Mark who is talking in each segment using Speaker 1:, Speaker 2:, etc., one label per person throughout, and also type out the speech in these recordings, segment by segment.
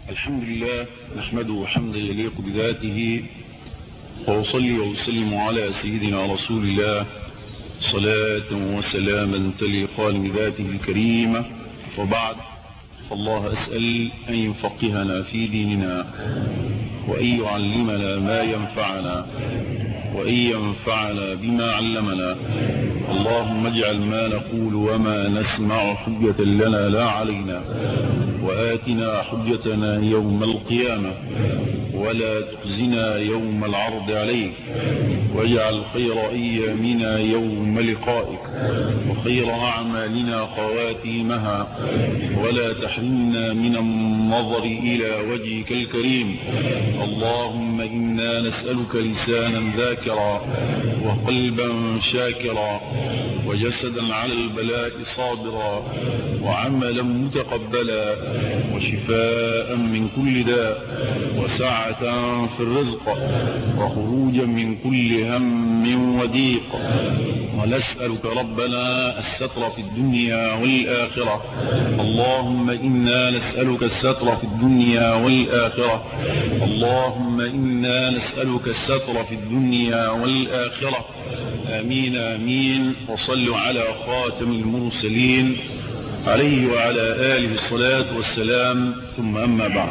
Speaker 1: الحمد لله نحمده حمدا يليق بذاته وأصلي وأسلم على سيدنا رسول الله صلاة وسلاما تليقان بذاته الكريمة وبعد فالله أسأل أن يفقهنا في ديننا وأن يعلمنا ما ينفعنا وأن ينفعنا بما علمنا اللهم اجعل ما نقول وما نسمع حجة لنا لا علينا وآتنا حجتنا يوم القيامة ولا تخزنا يوم العرض عليك واجعل خير أيامنا يوم لقائك وخير أعمالنا خواتيمها ولا تحرمنا من النظر إلى وجهك الكريم اللهم إنا نسألك لسانا ذاكرا وقلبا شاكرا وجسدا على البلاء صابرا وعملا متقبلا وشفاء من كل داء وسعة في الرزق وخروجا من كل هم وضيق ونسألك ربنا الستر في الدنيا والآخرة اللهم إنا نسألك الستر في الدنيا والآخرة اللهم إنا نسألك الستر في الدنيا والآخرة آمين آمين وصلوا على خاتم المرسلين عليه وعلى آله الصلاة والسلام ثم أما بعد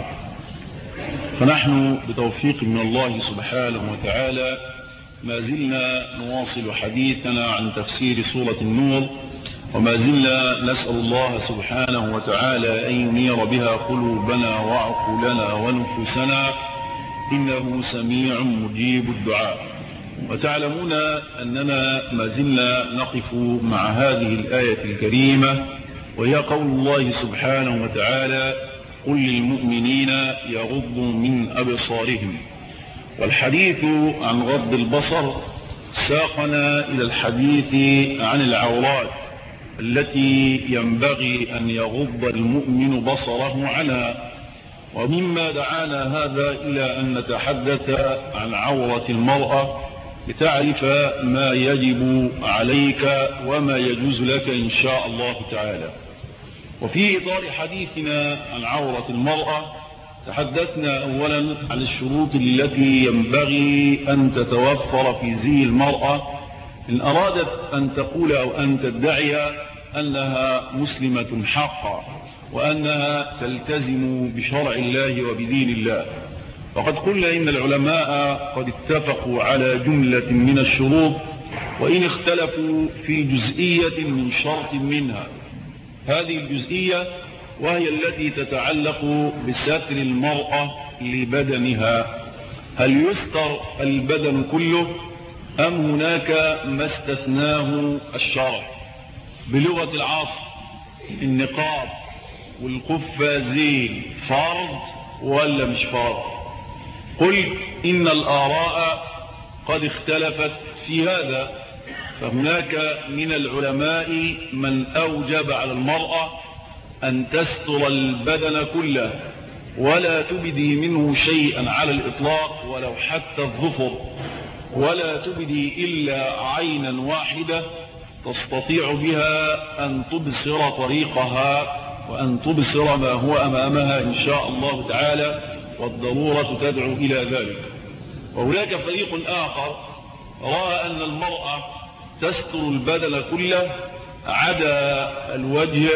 Speaker 1: فنحن بتوفيق من الله سبحانه وتعالى ما زلنا نواصل حديثنا عن تفسير سورة النور وما زلنا نسأل الله سبحانه وتعالى أن ينير بها قلوبنا وعقولنا ونفوسنا إنه سميع مجيب الدعاء وتعلمون أننا ما زلنا نقف مع هذه الآية الكريمة وهي قول الله سبحانه وتعالى قل للمؤمنين يغضوا من أبصارهم والحديث عن غض البصر ساقنا إلى الحديث عن العورات التي ينبغي أن يغض المؤمن بصره عنها ومما دعانا هذا إلى أن نتحدث عن عورة المرأة لتعرف ما يجب عليك وما يجوز لك إن شاء الله تعالى وفي إطار حديثنا عن عورة المرأة تحدثنا أولا عن الشروط التي ينبغي أن تتوفر في زي المرأة إن أرادت أن تقول أو أن تدعي أنها مسلمة حقا وأنها تلتزم بشرع الله وبدين الله وقد قلنا إن العلماء قد اتفقوا على جملة من الشروط وإن اختلفوا في جزئية من شرط منها هذه الجزئية وهي التي تتعلق بستر المرأة لبدنها هل يستر البدن كله أم هناك ما استثناه الشرع بلغة العصر النقاب والقفازين فرض ولا مش فرض قل إن الآراء قد اختلفت في هذا فهناك من العلماء من أوجب على المرأة أن تستر البدن كله ولا تبدي منه شيئا على الإطلاق ولو حتى الظفر ولا تبدي إلا عينا واحدة تستطيع بها أن تبصر طريقها وأن تبصر ما هو أمامها إن شاء الله تعالى والضرورة تدعو إلى ذلك وهناك فريق آخر رأى أن المرأة تستر البدن كله عدا الوجه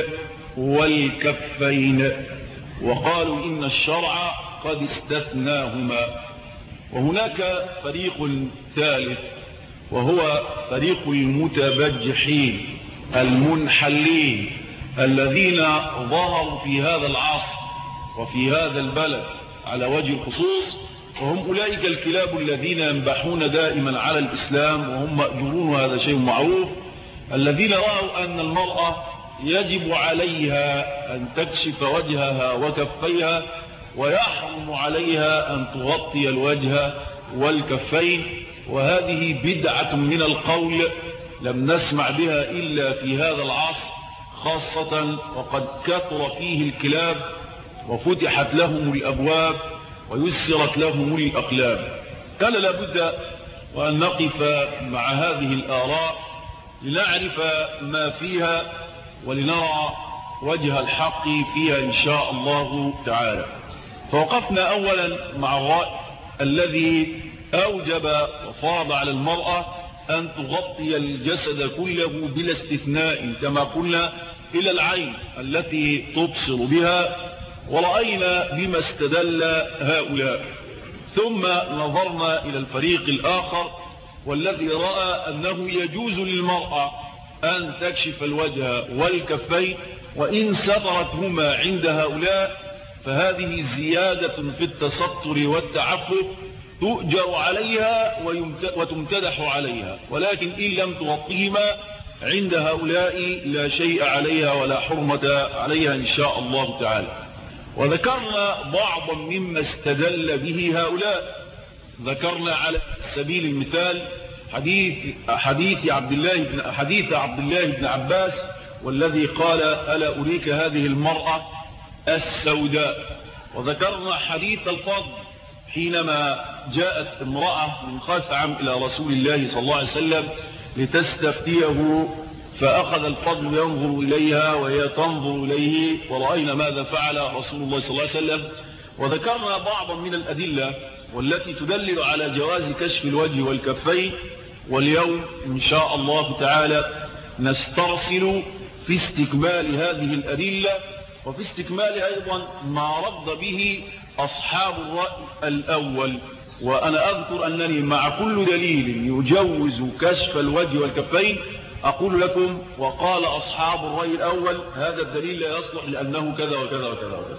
Speaker 1: والكفين وقالوا إن الشرع قد استثناهما وهناك فريق ثالث وهو فريق المتبجحين المنحلين الذين ظهروا في هذا العصر وفي هذا البلد على وجه الخصوص وهم أولئك الكلاب الذين ينبحون دائما على الإسلام وهم مأجورون وهذا شيء معروف الذين رأوا أن المرأة يجب عليها أن تكشف وجهها وكفيها ويحرم عليها أن تغطي الوجه والكفين وهذه بدعة من القول لم نسمع بها إلا في هذا العصر خاصة وقد كثر فيه الكلاب وفتحت لهم الأبواب ويسرت لهم الأقلام كان لابد وأن نقف مع هذه الآراء لنعرف ما فيها ولنرى وجه الحق فيها إن شاء الله تعالى فوقفنا أولا مع الرأي الذي أوجب وفرض على المرأة أن تغطي الجسد كله بلا استثناء كما قلنا إلى العين التي تبصر بها ورأينا بما استدل هؤلاء ثم نظرنا إلى الفريق الآخر والذي رأى أنه يجوز للمرأة أن تكشف الوجه والكفين وإن سترتهما عند هؤلاء فهذه زيادة في التستر والتعفف تؤجر عليها وتمتدح عليها ولكن إن لم تغطيهما عند هؤلاء لا شيء عليها ولا حرمة عليها إن شاء الله تعالى وذكرنا بعضا مما استدل به هؤلاء ذكرنا على سبيل المثال حديث حديث عبد الله بن حديث عبد الله بن عباس والذي قال ألا أريك هذه المرأة السوداء وذكرنا حديث الفضل حينما جاءت امرأة من خثعم إلى رسول الله صلى الله عليه وسلم لتستفتيه فأخذ الفضل ينظر إليها وهي تنظر إليه ورأينا ماذا فعل رسول الله صلى الله عليه وسلم وذكرنا بعضا من الأدلة والتي تدلل على جواز كشف الوجه والكفين واليوم إن شاء الله تعالى نسترسل في استكمال هذه الأدلة وفي استكمال أيضا ما رد به أصحاب الرأي الأول وأنا أذكر أنني مع كل دليل يجوز كشف الوجه والكفين أقول لكم وقال أصحاب الرأي الأول هذا الدليل لا يصلح لأنه كذا وكذا وكذا وكذا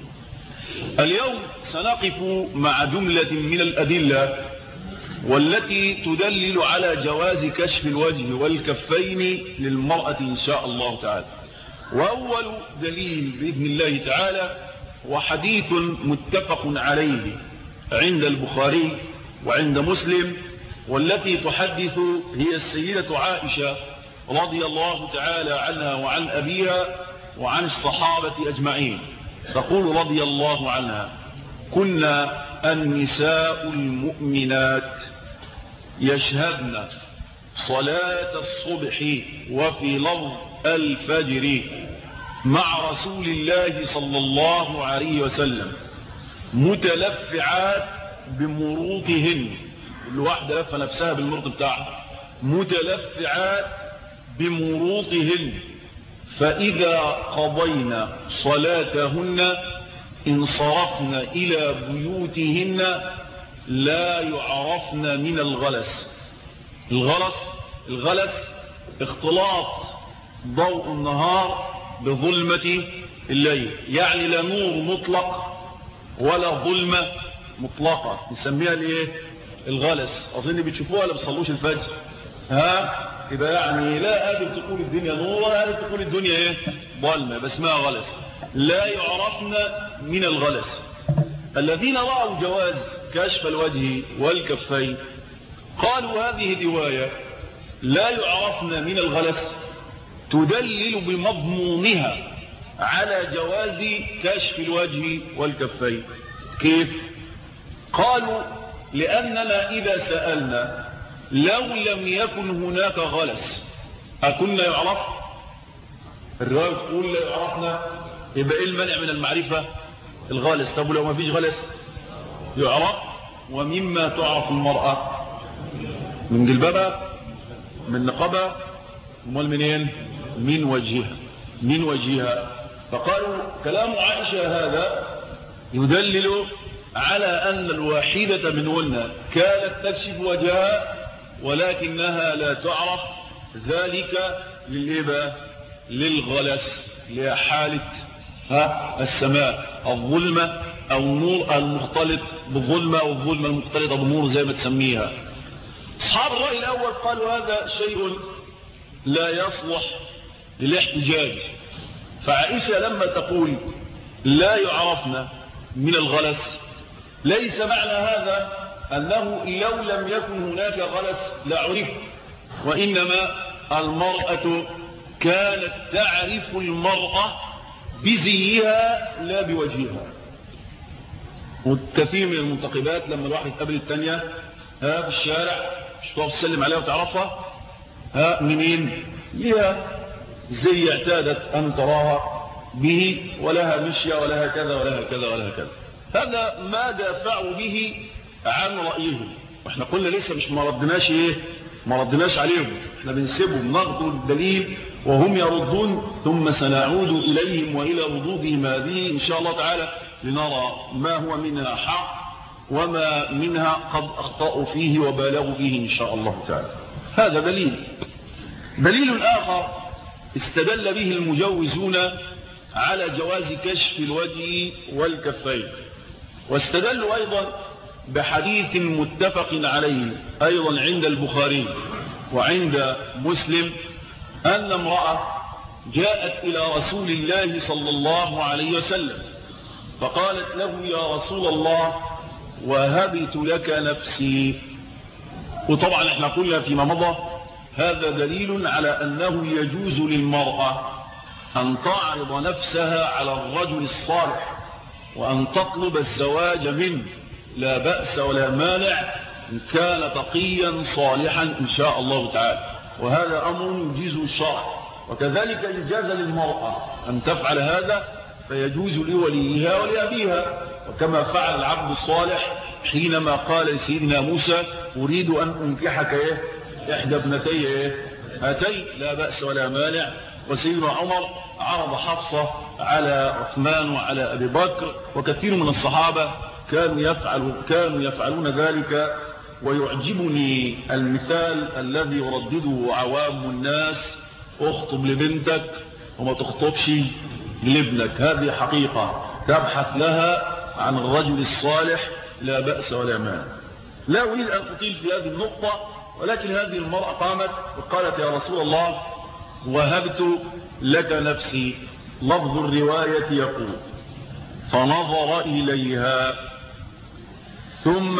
Speaker 1: اليوم سنقف مع جملة من الأدلة والتي تدلل على جواز كشف الوجه والكفين للمرأة إن شاء الله تعالى وأول دليل بإذن الله تعالى وحديث متفق عليه عند البخاري وعند مسلم والتي تحدث هي السيدة عائشة رضي الله تعالى عنها وعن أبيها وعن الصحابة أجمعين تقول رضي الله عنها كنا النساء المؤمنات يشهدن صلاة الصبح وفي لفظ الفجر مع رسول الله صلى الله عليه وسلم متلفعات بمروطهن كل واحدة لفة نفسها بالمرط بتاعها متلفعات بمروطهن فإذا قضينا صلاتهن انصرفن إلى بيوتهن لا يعرفن من الغلس الغلس الغلس اختلاط ضوء النهار بظلمة الليل يعني لا نور مطلق ولا ظلمة مطلقة نسميها الايه الغلس اظن بتشوفوها ولا بتصلوش الفجر ها يبقى يعني لا قادر تقول الدنيا نور ولا قادر تقول الدنيا ايه ظلمة بس ما غلس لا يعرفن من الغلس الذين رأوا جواز كشف الوجه والكفين قالوا هذه رواية لا يعرفن من الغلس تدلل بمضمونها على جواز كشف الوجه والكفين كيف قالوا لأننا إذا سألنا لو لم يكن هناك غلس أكنا يعرف الرواية تقول لا يعرفنا يبقى إيه المنع من المعرفة الغالس طب لو ما فيش غلس يعرف ومما تعرف المرأة من جلبابها من نقبها امال منين من وجهها من وجهها فقالوا كلام عائشة هذا يدلل على أن الواحدة منهن كانت تكشف وجهها ولكنها لا تعرف ذلك للإبا للغلس لحالة ها السماء الظلمة أو النور المختلط بالظلمة أو الظلمة المختلطة بالنور زي ما تسميها أصحاب الرأي الأول قالوا هذا شيء لا يصلح للاحتجاج فعائشة لما تقول لا يعرفنا من الغلس ليس معنى هذا أنه لو لم يكن هناك غلس لعرف وإنما المرأة كانت تعرف المرأة بزيها لا بوجهها وكثير من المنتقبات لما الواحد يقابل الثانية ها في الشارع مش تقف تسلم عليها وتعرفها ها منين ليها زي اعتادت أن تراها به ولها مشية ولها كذا ولها كذا ولها كذا هذا ما دافعوا به عن رأيهم واحنا قلنا لسه مش ما ردناش ايه ما ردناش عليهم احنا بنسيبهم ناخدوا الدليل وهم يردون ثم سنعود إليهم وإلى ردودهم هذه إن شاء الله تعالى لنرى ما هو منها حق وما منها قد أخطأوا فيه وبالغوا فيه إن شاء الله تعالى هذا دليل دليل آخر استدل به المجوزون على جواز كشف الوجه والكفين واستدلوا أيضا بحديث متفق عليه أيضا عند البخاري وعند مسلم أن امرأة جاءت إلى رسول الله صلى الله عليه وسلم فقالت له يا رسول الله وهبت لك نفسي وطبعا احنا قلنا فيما مضى هذا دليل على أنه يجوز للمرأة أن تعرض نفسها على الرجل الصالح وأن تطلب الزواج منه لا بأس ولا مانع إن كان تقيا صالحا إن شاء الله تعالى وهذا أمر يجيز الشرع وكذلك إن جاز للمرأة أن تفعل هذا فيجوز لوليها ولأبيها وكما فعل العبد الصالح حينما قال لسيدنا موسى أريد أن أنكحك إيه؟ إحدى ابنتي إيه؟ هاتين لا بأس ولا مانع وسيدنا عمر عرض حفصة على عثمان وعلى أبي بكر وكثير من الصحابة كانوا, يفعل كانوا يفعلون ذلك ويعجبني المثال الذي يردده عوام الناس اخطب لبنتك وما تخطبش لابنك هذه حقيقة تبحث لها عن الرجل الصالح لا بأس ولا مانع لا أريد أن أطيل في هذه النقطة ولكن هذه المرأة قامت وقالت يا رسول الله وهبت لك نفسي لفظ الرواية يقول فنظر إليها ثم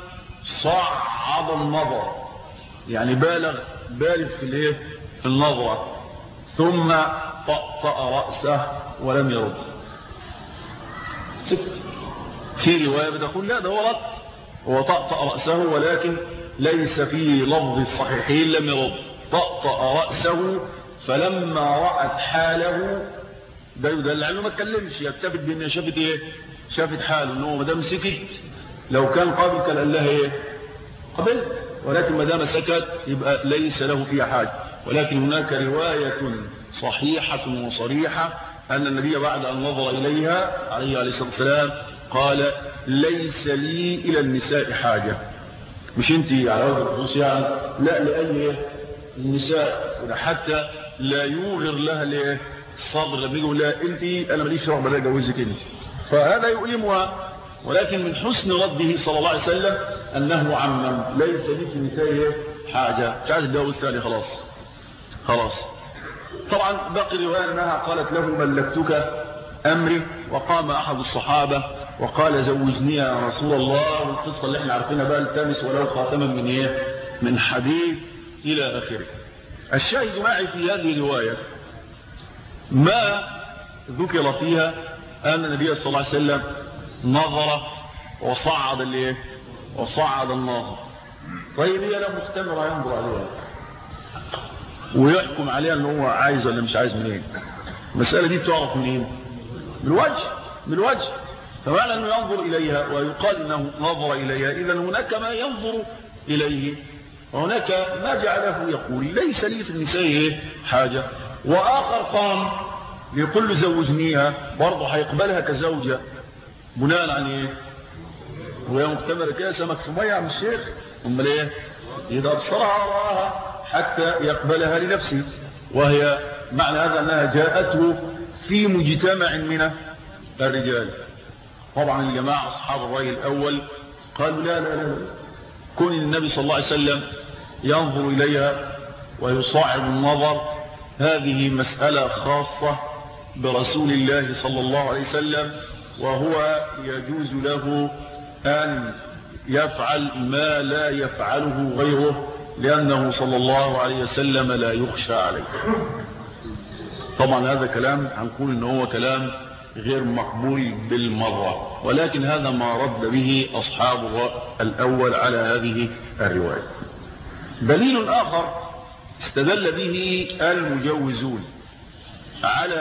Speaker 1: صعد النظر يعني بالغ بالغ في الايه في النظرة ثم طأطأ رأسه ولم يرد في رواية بتقول لا ده هو رد هو طأطأ رأسه ولكن ليس في لفظ الصحيحين لم يرد طأطأ رأسه فلما رأت حاله ده يدل عنه ما اتكلمش يكتبت بان شافت ايه شافت حاله ان هو ما دام سكت لو كان قابل كان قال لها ايه قبلت ولكن ما دام سكت يبقى ليس له فيها حاجه ولكن هناك روايه صحيحه وصريحه ان النبي بعد ان نظر اليها عليه الصلاه والسلام قال ليس لي الى النساء حاجه مش انت على وجه الخصوص يعني لا لاي النساء حتى لا يوغر لها ليه الصدر لما يقول لا انت انا ماليش رغبه لا اجوزك انت فهذا يؤلمها ولكن من حسن رده صلى الله عليه وسلم انه عمم ليس لي في نسائه حاجه مش عايز اتجوز ثاني خلاص خلاص طبعا باقي روايه انها قالت له ملكتك امري وقام احد الصحابه وقال زوجني يا رسول الله والقصه اللي احنا عارفينها بقى التمس ولو خاتما من ايه من حديد الى اخره الشاهد معي في هذه الروايه ما ذكر فيها أن النبي صلى الله عليه وسلم نظر وصعد الايه وصعد الناظر طيب هي لو مستمرة ينظر عليها ويحكم عليها ان هو عايز ولا مش عايز منين المسألة دي تعرف منين بالوجه بالوجه فمعنى انه ينظر اليها ويقال انه نظر اليها اذا هناك ما ينظر اليه وهناك ما جعله يقول ليس لي في النساء حاجة وآخر قام يقول له زوجنيها برضه هيقبلها كزوجة بناء عن ايه وهي مختمرة كده سمك في مية عم الشيخ امال ايه اذا ابصرها وراها حتى يقبلها لنفسه وهي معنى هذا انها جاءته في مجتمع من الرجال طبعا الجماعة اصحاب الرأي الاول قالوا لا لا لا كن النبي صلى الله عليه وسلم ينظر اليها ويصاعد النظر هذه مسألة خاصة برسول الله صلى الله عليه وسلم وهو يجوز له أن يفعل ما لا يفعله غيره لأنه صلى الله عليه وسلم لا يخشى عليه طبعا هذا كلام هنقول ان هو كلام غير مقبول بالمرة ولكن هذا ما رد به أصحاب الأول على هذه الرواية دليل آخر استدل به المجوزون على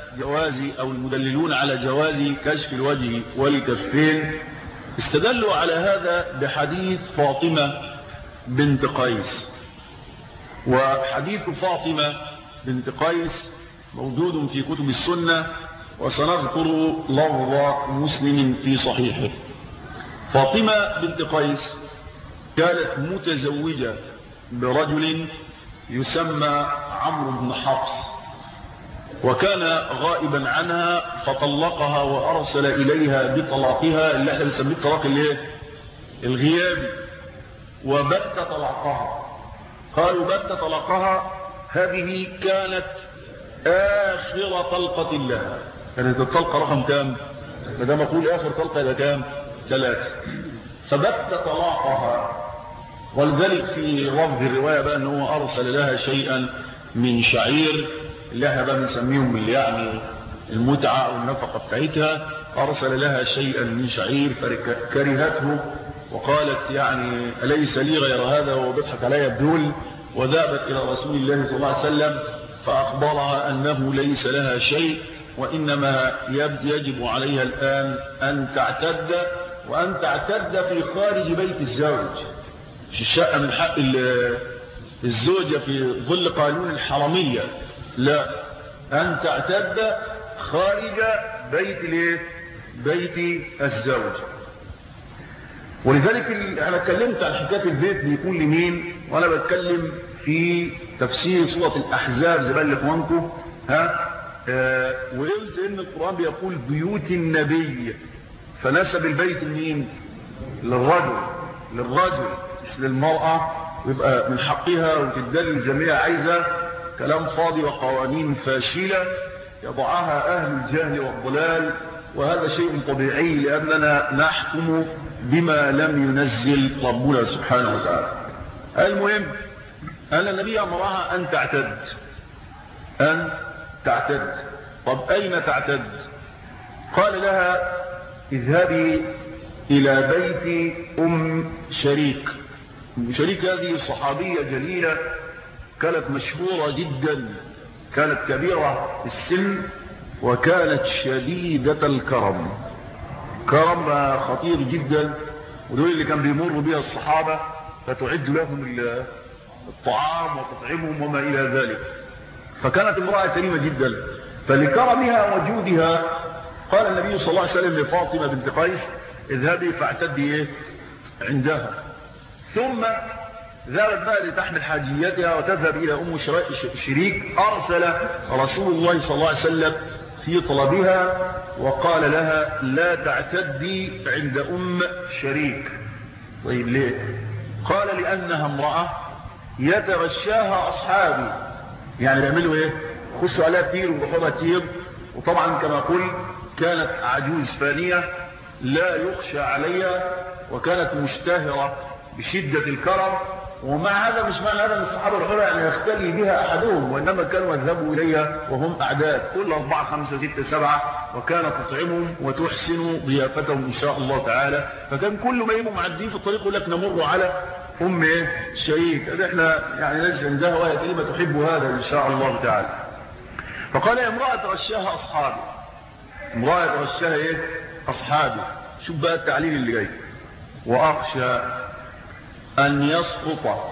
Speaker 1: جواز أو المدللون على جواز كشف الوجه والكفين استدلوا على هذا بحديث فاطمة بنت قيس وحديث فاطمة بنت قيس موجود في كتب السنة وسنذكر لفظ مسلم في صحيحه فاطمة بنت قيس كانت متزوجة برجل يسمى عمرو بن حفص وكان غائبا عنها فطلقها وأرسل إليها بطلاقها اللي احنا بنسميه الطلاق الايه الغيابي وبت طلقها قالوا بت طلقها هذه كانت آخر طلقة لها كانت الطلقة رقم كام ما دام أقول آخر طلقة إلى كام ثلاثة فبت طلاقها ولذلك في لفظ الرواية بقى أنه أرسل لها شيئا من شعير اللي احنا بقى بنسميهم اللي يعني المتعة أو النفقة بتاعتها أرسل لها شيئا من شعير فكرهته وقالت يعني أليس لي غير هذا وبضحك علي بدول وذهبت إلى رسول الله صلى الله عليه وسلم فأخبرها أنه ليس لها شيء وإنما يجب عليها الآن أن تعتد وأن تعتد في خارج بيت الزوج في الشقة من حق الزوجة في ظل قانون الحرمية لا أن تعتد خارج بيت بيت الزوج ولذلك أنا اتكلمت عن حكاية البيت بيكون لمين وأنا بتكلم في تفسير سورة الأحزاب زي بقى لإخوانكم ها آه وقلت إن القرآن بيقول بيوت النبي فنسب البيت لمين للرجل للرجل مش للمرأة ويبقى من حقها وتدل جميع عايزة كلام فاضي وقوانين فاشلة يضعها أهل الجهل والضلال وهذا شيء طبيعي لأننا نحكم بما لم ينزل ربنا سبحانه وتعالى المهم أن النبي أمرها أن تعتد أن تعتد طب أين تعتد قال لها اذهبي إلى بيت أم شريك شريك هذه صحابية جليلة كانت مشهورة جدا كانت كبيرة السن وكانت شديدة الكرم كرم خطير جدا ودول اللي كان بيمر بها الصحابة فتعد لهم الطعام وتطعمهم وما إلى ذلك فكانت امرأة كريمة جدا فلكرمها وجودها قال النبي صلى الله عليه وسلم لفاطمة بنت قيس اذهبي فاعتدي ايه عندها ثم ذهبت بقى لتحمل حاجيتها وتذهب إلى أم شريك أرسل رسول الله صلى الله عليه وسلم في طلبها وقال لها لا تعتدي عند أم شريك طيب ليه قال لأنها امرأة يتغشاها أصحابي يعني بيعملوا ايه خشوا عليها كتير وبيحطها كتير وطبعا كما قلت كانت عجوز فانية لا يخشى عليها وكانت مشتهرة بشدة الكرم ومع هذا مش معنى هذا من الصحابة الغير يعني يختلي بها أحدهم وإنما كانوا يذهبوا إليها وهم أعداد كل أربعة خمسة ستة سبعة وكانت تطعمهم وتحسن ضيافتهم إن شاء الله تعالى فكان كل ما يبقوا معدين في الطريق يقول لك نمر على أم شريك هذا احنا يعني نجد عندها وهي كلمة تحب هذا إن شاء الله تعالى فقال يا امرأة غشاها أصحابي امرأة غشاها إيه أصحابي شوف بقى التعليل اللي جاي وأخشى أن يسقط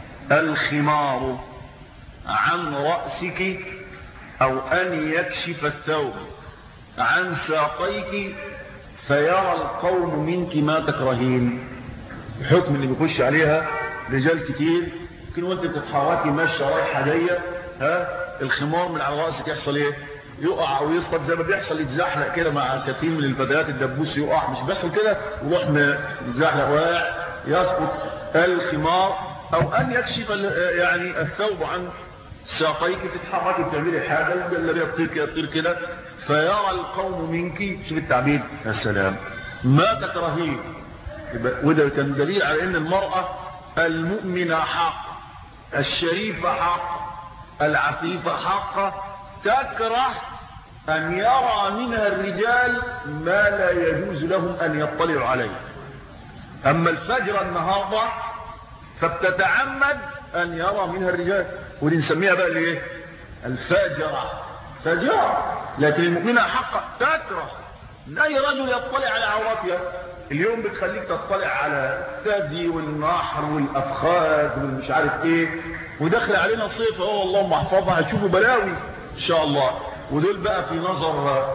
Speaker 1: الخمار عن رأسك أو أن يكشف الثوب عن ساقيك فيرى القوم منك ما تكرهين الحكم اللي بيخش عليها رجال كتير يمكن وانت بتتحركي ماشيه رايحه جايه ها الخمار من على راسك يحصل ايه يقع او يسقط زي ما بيحصل يتزحلق كده مع كثير من الفتيات الدبوس يقع مش بيحصل كده يروح يتزحلق واقع يسقط الخمار او ان يكشف يعني الثوب عن ساقيك تتحركي بتعملي حاجه الجلابيه تطير كده تطير كده فيرى القوم منك شوف التعبير يا سلام ما تكرهين وده كان دليل على ان المرأة المؤمنة حق الشريفة حق العفيفة حق تكره أن يرى منها الرجال ما لا يجوز لهم أن يطلعوا عليه أما الفجر النهاردة فبتتعمد أن يرى منها الرجال ودي نسميها بقى ليه الفاجرة فجار لكن المؤمنة حقا تكره ان اي رجل يطلع على عوراتها اليوم بتخليك تطلع على الثدي والنحر والافخاذ والمش عارف ايه ودخل علينا صيف اهو اللهم احفظها هتشوفوا بلاوي ان شاء الله ودول بقى في نظر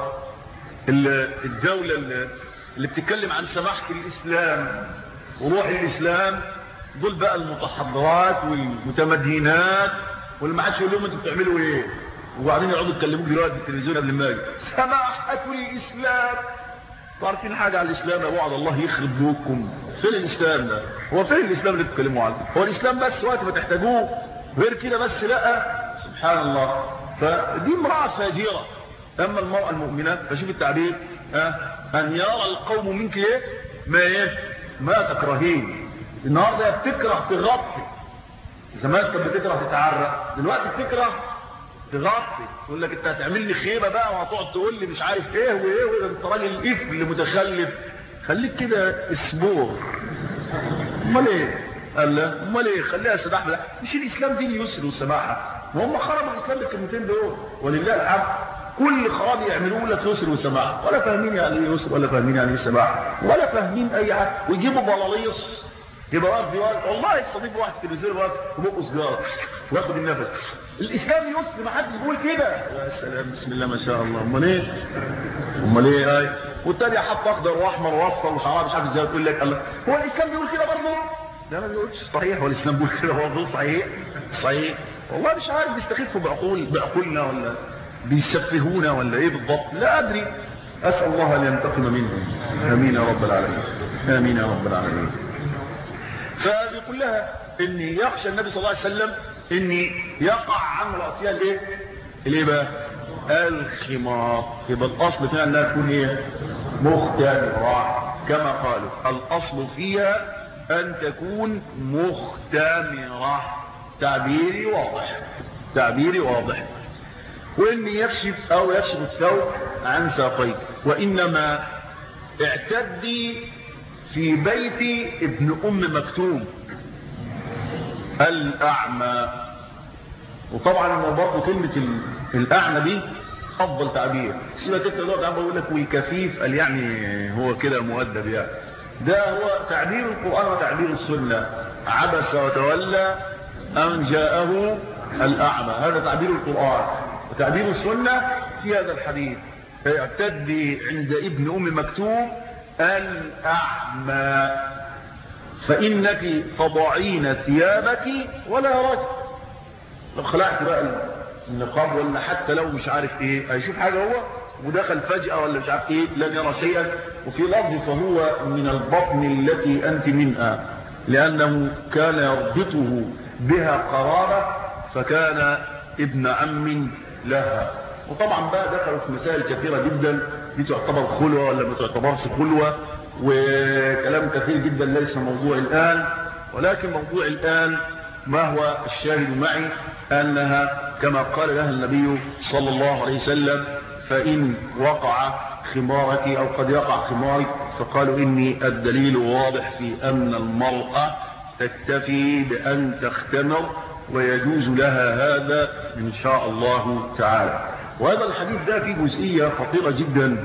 Speaker 1: الدولة اللي بتتكلم عن سماحة الاسلام وروح الاسلام دول بقى المتحضرات والمتمدينات واللي ما حدش يقول لهم انتوا بتعملوا ايه وبعدين يقعدوا يتكلموا دلوقتي في التلفزيون قبل ما اجي سماحة الاسلام عارفين حاجة على الاسلام يا وعد الله يخرب بيوتكم فين الاسلام ده هو فين الاسلام اللي بتتكلموا عنه هو الاسلام بس وقت ما تحتاجوه غير كده بس لا سبحان الله فدي امرأة فاجرة اما المرأة المؤمنة فشوف التعبير اه ان يرى القوم منك ايه ما ايه ما تكرهين النهارده بتكره تغطي زمان كانت بتكره تتعرق دلوقتي بتكره تغطي تقول لك انت هتعمل لي خيبه بقى وهتقعد تقول لي مش عارف ايه وايه وايه انت راجل قفل متخلف خليك كده اسبوع امال ايه قال لا امال ايه خليها سماح لا مش الاسلام دين يسر وسماحه وهم خربوا الاسلام بالكلمتين دول ولله الحمد كل خراب يعملوه لك يسر وسماحه ولا فاهمين يعني ايه يسر ولا فاهمين يعني ايه سماحه ولا فاهمين اي حاجه ويجيبوا بلاليص يبقى واقف واقف والله يستضيف واحد في التلفزيون واقف وبقه سجار وياخد النفس الاسلام يسر ما حدش بيقول كده يا سلام بسم الله ما شاء الله امال ايه امال ايه هاي والتاني حط اخضر واحمر واصفر وشعار مش عارف ازاي يقول لك الله هو الاسلام بيقول كده برضه لا ما بيقولش صحيح هو الاسلام بيقول كده برضه صحيح صحيح والله مش عارف بيستخفوا بعقول بعقولنا ولا بيسفهونا ولا ايه بالضبط لا ادري اسال الله ان ينتقم منهم امين يا رب العالمين امين يا رب العالمين فبيقول لها ان يخشى النبي صلى الله عليه وسلم ان يقع عن راسها الايه الايه بقى الخمار يبقى الاصل فيها انها تكون ايه مختمره كما قالوا الاصل فيها ان تكون مختمره تعبيري واضح تعبيري واضح وان يكشف او يكشف الثوب عن ساقيك وانما اعتدي في بيت ابن ام مكتوم الاعمى وطبعا برضه كلمه الاعمى دي افضل تعبير سيبك انت دلوقتي عم بقول لك والكفيف قال يعني هو كده مؤدب يعني ده هو تعبير القران وتعبير السنه عبس وتولى ان جاءه الاعمى هذا تعبير القران وتعبير السنه في هذا الحديث اعتدي عند ابن ام مكتوم الأعمى فإنك تضعين ثيابك ولا رجل لو خلعت بقى النقاب ولا حتى لو مش عارف ايه هيشوف حاجة هو ودخل فجأة ولا مش عارف ايه لن يرى شيئا وفي لفظ فهو من البطن التي أنت منها لأنه كان يربطه بها قرابة فكان ابن عم لها وطبعا بقى دخلوا في مسائل كثيرة جدا دي تعتبر خلوة ولا ما تعتبرش خلوة وكلام كثير جدا ليس موضوع الآن ولكن موضوع الآن ما هو الشاهد معي أنها كما قال لها النبي صلى الله عليه وسلم فإن وقع خمارك أو قد يقع خمارك فقالوا إني الدليل واضح في أن المرأة تكتفي بأن تختمر ويجوز لها هذا إن شاء الله تعالى وهذا الحديث ده فيه جزئية خطيرة جدا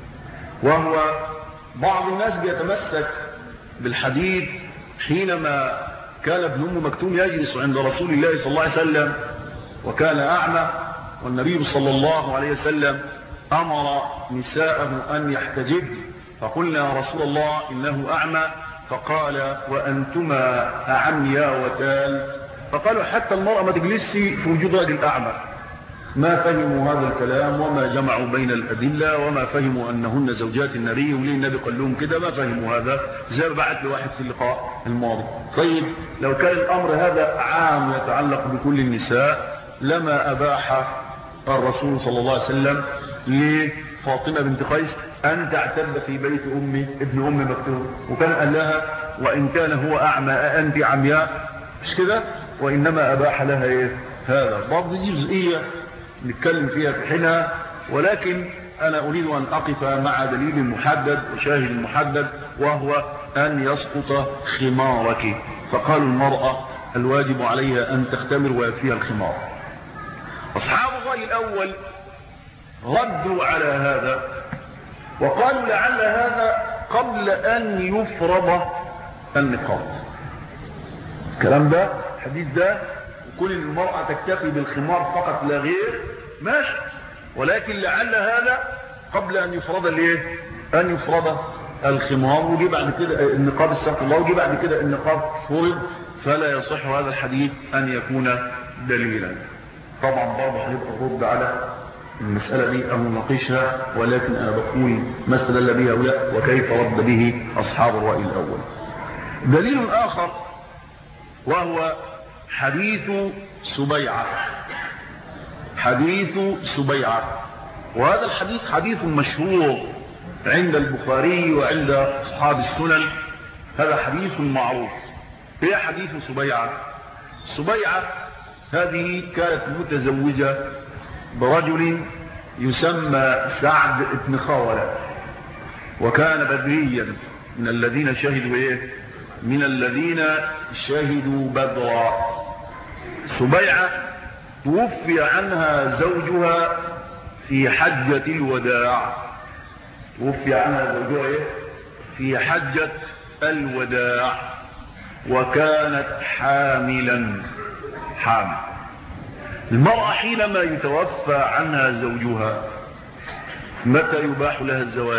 Speaker 1: وهو بعض الناس بيتمسك بالحديث حينما كان ابن أم مكتوم يجلس عند رسول الله صلى الله عليه وسلم وكان أعمى والنبي صلى الله عليه وسلم أمر نساءه أن يحتجب فقلنا يا رسول الله إنه أعمى فقال وأنتما أعمياوتان فقالوا حتى المرأة ما تجلسش في وجود راجل أعمى ما فهموا هذا الكلام وما جمعوا بين الأدلة وما فهموا أنهن زوجات النبي وليه النبي قال لهم كده ما فهموا هذا زي ما بعت لواحد في اللقاء الماضي طيب لو كان الأمر هذا عام يتعلق بكل النساء لما أباح الرسول صلى الله عليه وسلم لفاطمة بنت قيس أن تعتد في بيت أم ابن أم مكتوب وكان قال لها وإن كان هو أعمى أنت عمياء مش كده وإنما أباح لها إيه هذا برضه دي جزئية نتكلم فيها في حينها ولكن أنا أريد أن أقف مع دليل محدد وشاهد محدد وهو أن يسقط خمارك فقال المرأة الواجب عليها أن تختمر ويكفيها الخمار أصحاب الرأي الأول ردوا على هذا وقالوا لعل هذا قبل أن يفرض النقاب الكلام ده الحديث ده وكل المرأة تكتفي بالخمار فقط لا غير ماشي ولكن لعل هذا قبل أن يفرض الايه أن يفرض الخمار وجي بعد كده النقاب الساق الله وجي بعد كده النقاب فرض فلا يصح هذا الحديث أن يكون دليلا طبعا برضه هيبقى الرد على المسألة دي أو نناقشها ولكن أنا بقول ما استدل به هؤلاء وكيف رد به أصحاب الرأي الأول دليل آخر وهو حديث سبيعة حديث سبيعة وهذا الحديث حديث مشهور عند البخاري وعند أصحاب السنن هذا حديث معروف هي حديث سبيعة سبيعة هذه كانت متزوجة برجل يسمى سعد بن خولة وكان بدريا من الذين شهدوا ايه من الذين شهدوا بدرا سبيعة توفي عنها زوجها في حجة الوداع توفي عنها زوجها ايه في حجة الوداع وكانت حاملا حامل المرأة حينما يتوفى عنها زوجها متى يباح لها الزواج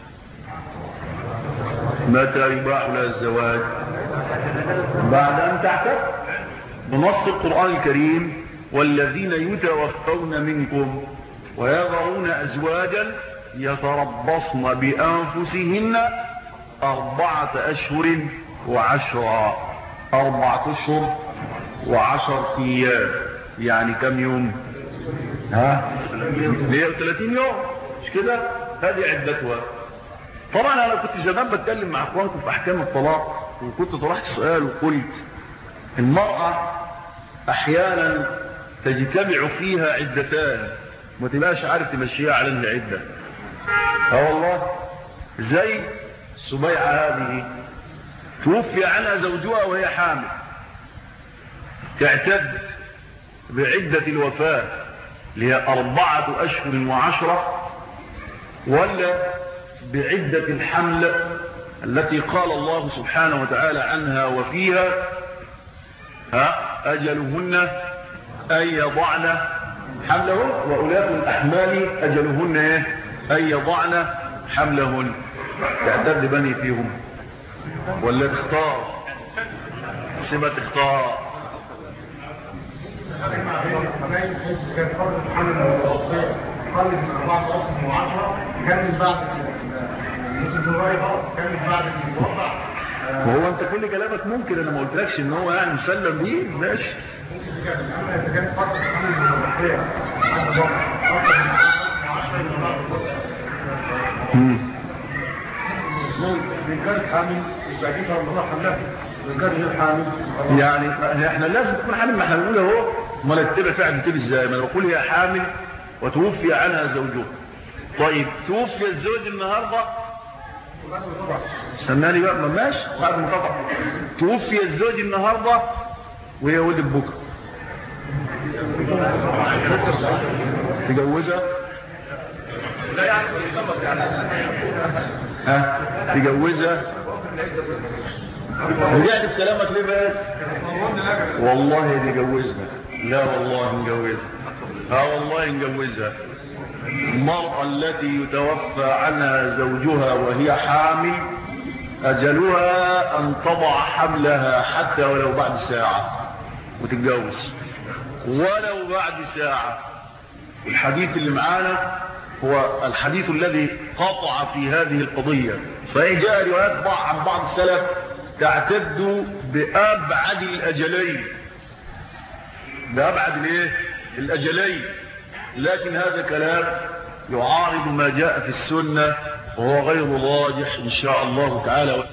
Speaker 1: متى يباح لها الزواج بعد أن تعتد بنص القرآن الكريم والذين يتوفون منكم ويذرون أزواجا يتربصن بأنفسهن أربعة أشهر وعشرة أربعة أشهر وعشر أيام يعني كم يوم ها 130 يوم مش كده هذه عدتها طبعا انا كنت زمان بتكلم مع اخوانكم في احكام الطلاق وكنت طرحت سؤال وقلت المرأة احيانا تجتمع فيها عدتان ما تبقاش عارف تمشيها على انها عدة اه والله زي سبيعة هذه توفي عنها زوجها وهي حامل تعتد بعدة الوفاة اللي هي أربعة أشهر وعشرة ولا بعدة الحمل التي قال الله سبحانه وتعالى عنها وفيها ها أجلهن أن يضعن حملهن وأولاة الأحمال أجلهن أن يضعن حملهن تعتد بني فيهم ولا تختار سمة تختار وهو انت كل كلامك ممكن انا ما قلتلكش ان هو يعني مسلم بيه ماشي
Speaker 2: كانت حامل يبقى دي ربنا حملها وإن كانت غير حامل
Speaker 1: يعني احنا لازم تكون حامل ما احنا بنقول اهو امال اتبع فعل كده ازاي ما بقول هي حامل وتوفي عنها زوجها طيب توفي الزوج النهارده استناني بقى ما ماشي بعد ما طبعا توفي الزوج النهارده وهي ولد بكره تجوزها
Speaker 2: لا يعني
Speaker 1: ها تجوزها رجعت في كلامك ليه بس والله نجوزها لا والله نجوزها اه والله نجوزها المرأة التي يتوفى عنها زوجها وهي حامل أجلها أن تضع حملها حتى ولو بعد ساعة وتتجوز ولو بعد ساعة الحديث اللي معانا هو الحديث الذي قطع في هذه القضية صحيح جاء روايات عن بعض السلف تعتد بأبعد الأجلين بأبعد الايه الأجلين لكن هذا كلام يعارض ما جاء في السنة وهو غير راجح إن شاء الله تعالى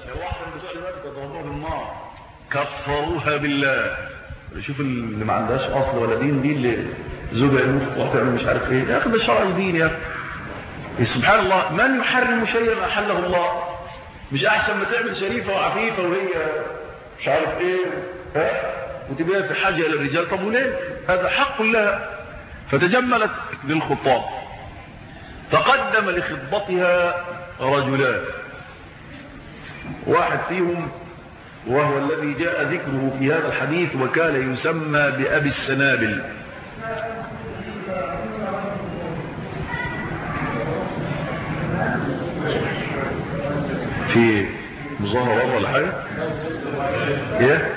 Speaker 1: كفروها بالله شوف اللي ما عندهاش أصل ولا دين دي اللي زوجها يموت وتعمل مش عارف ايه يا اخي ده شرع دين يا اخي سبحان الله من يحرم شيئا احله الله مش احسن ما تعمل شريفه وعفيفه وهي مش عارف ايه ها وتبقى في حاجه الى الرجال طب وليه هذا حق لها فتجملت للخطاب فقدم لخطبتها رجلان واحد فيهم وهو الذي جاء ذكره في هذا الحديث وكان يسمى بأبي السنابل في مظاهرة ولا حاجة ايه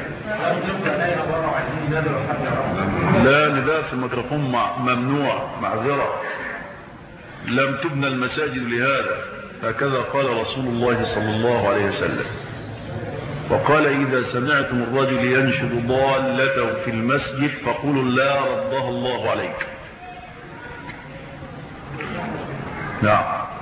Speaker 1: لا نداء في الميكروفون ممنوع معذرة لم تبنى المساجد لهذا هكذا قال رسول الله صلى الله عليه وسلم وقال إذا سمعتم الرجل ينشد ضالته في المسجد فقولوا لا ردها الله عليك نعم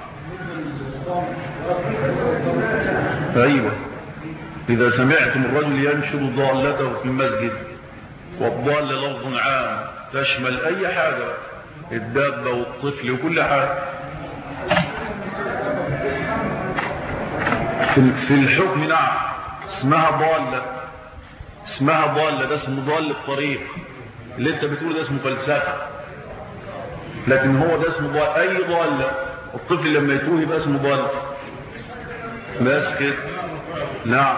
Speaker 1: أيوة إذا سمعتم الرجل ينشد ضالته في المسجد والضال لفظ عام تشمل أي حاجة الدابة والطفل وكل حاجة في الحكم نعم اسمها ضالة اسمها ضالة ده اسمه ضال الطريق اللي انت بتقول ده اسمه فلسفة لكن هو ده اسمه ضال اي ضالة الطفل لما يتوه يبقى اسمه ضال بس كده نعم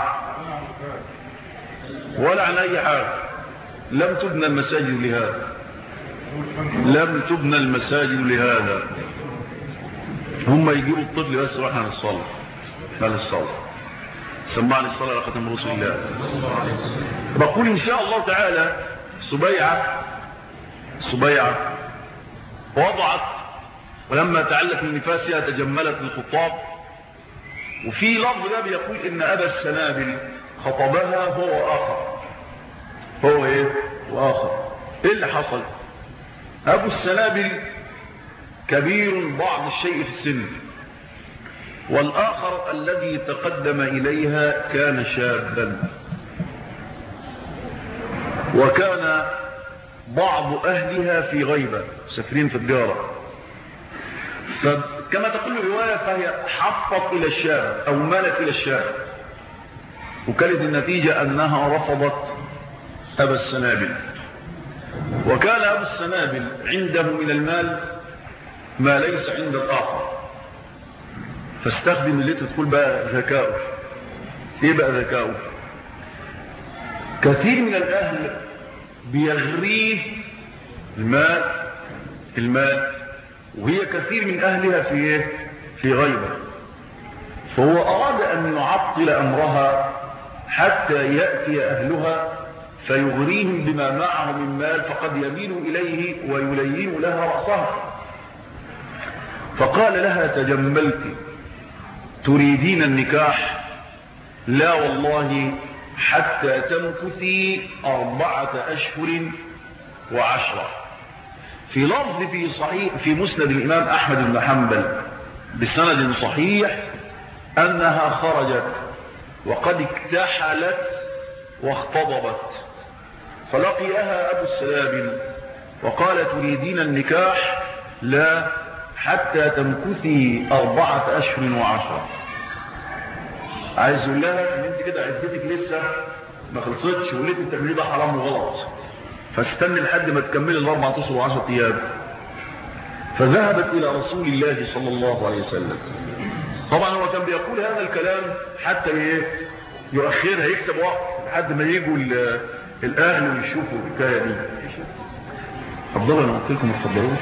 Speaker 1: ولا عن اي حاجة لم تبنى المساجد لهذا لم تبنى المساجد لهذا هم يجيبوا الطفل بس واحنا نصلي ما للصلاة سمعني الصلاة على ختم رسول الله بقول إن شاء الله تعالى سبيعة سبيعة وضعت ولما تعلت من نفاسها تجملت الخطاب وفي لفظ ده بيقول إن أبا السنابل خطبها هو آخر هو إيه وآخر إيه اللي حصل أبو السنابل كبير بعض الشيء في السن والآخر الذي تقدم إليها كان شابا وكان بعض أهلها في غيبة سافرين في الديارة فكما تقول الرواية فهي حفت إلى الشاب أو مالت إلى الشاب وكانت النتيجة أنها رفضت أبا السنابل وكان أبو السنابل عنده من المال ما ليس عند الآخر فاستخدم اللي تدخل بقى ذكاؤه ايه بقى ذكاؤه كثير من الاهل بيغريه المال المال وهي كثير من اهلها في ايه في غيبة فهو اراد ان يعطل امرها حتى يأتي اهلها فيغريهم بما معه من مال فقد يميل اليه ويلين لها رأسها فقال لها تجملت تريدين النكاح لا والله حتى تمكثي أربعة أشهر وعشرة في لفظ في صحيح في مسند الإمام أحمد بن حنبل بسند صحيح أنها خرجت وقد اكتحلت واختضبت فلقيها أبو السلابل وقال تريدين النكاح لا حتى تمكثي أربعة أشهر وعشرة عايز يقول لها ان انت كده عدتك لسه ما خلصتش واللي انت بتعمليه ده حرام وغلط فاستني لحد ما تكملي الاربع اشهر وعشرة ايام فذهبت الى رسول الله صلى الله عليه وسلم طبعا هو كان بيقول هذا الكلام حتى ايه يؤخرها يكسب وقت لحد ما يجوا الاهل ويشوفوا الحكايه دي افضل انا قلت لكم ما تفضلوش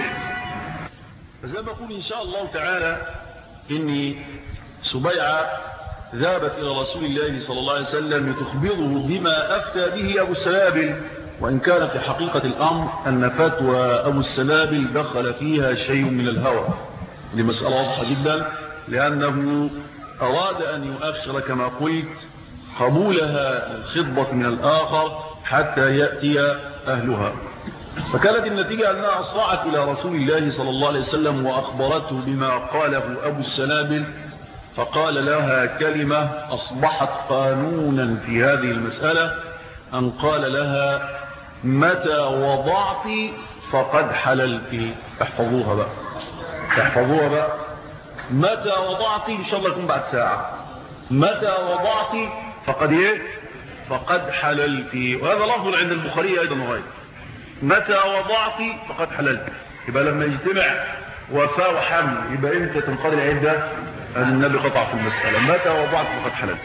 Speaker 1: فزي ما بقول ان شاء الله تعالى اني سبيعه ذهبت إلى رسول الله صلى الله عليه وسلم لتخبره بما أفتى به أبو السلابل وإن كان في حقيقة الأمر أن فتوى أبو السلابل دخل فيها شيء من الهوى لمسألة واضحة جدا لأنه أراد أن يؤخر كما قلت قبولها الخطبة من الآخر حتى يأتي أهلها فكانت النتيجة أنها أصرعت إلى رسول الله صلى الله عليه وسلم وأخبرته بما قاله أبو السنابل فقال لها كلمة أصبحت قانونا في هذه المسألة أن قال لها متى وضعت فقد حللت احفظوها بقى احفظوها بقى متى وضعت إن شاء الله يكون بعد ساعة متى وضعت فقد ايه فقد حللت وهذا لفظ عند البخاري أيضا وغيره متى وضعت فقد حللت يبقى لما يجتمع وفاء وحمل يبقى امتى تنقضي العدة النبي قطع في المسألة متى وضعت فقد حللت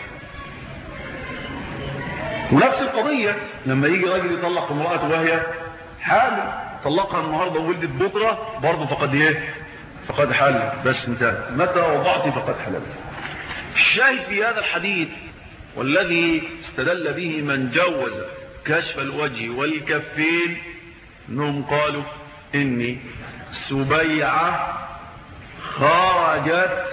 Speaker 1: ونفس القضية لما يجي راجل يطلق امرأته وهي حامل طلقها النهاردة وولدت بكرة برضه فقد ايه فقد حل بس انتهى متى وضعت فقد حللت الشاهد في هذا الحديث والذي استدل به من جوز كشف الوجه والكفين انهم قالوا اني سبيعة خرجت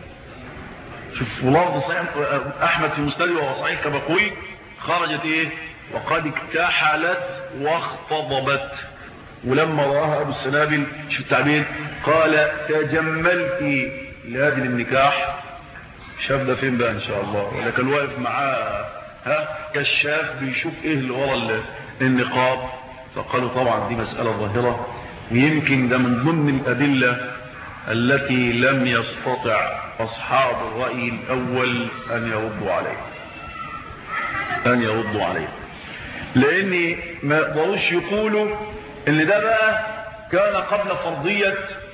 Speaker 1: شوف لفظ صحيح احمد في مسند وهو صحيح كما قلت خرجت ايه وقد اكتحلت واختضبت ولما رآها ابو السنابل شوف التعبير قال تجملت لهذه النكاح شاف ده فين بقى ان شاء الله ولا كان واقف معاه ها كشاف بيشوف ايه اللي ورا النقاب فقالوا طبعا دي مسألة ظاهرة ويمكن ده من ضمن الأدلة التي لم يستطع أصحاب الرأي الأول أن يردوا عليه أن يردوا عليه لأن ما يقدروش يقولوا إن ده بقى كان قبل فرضية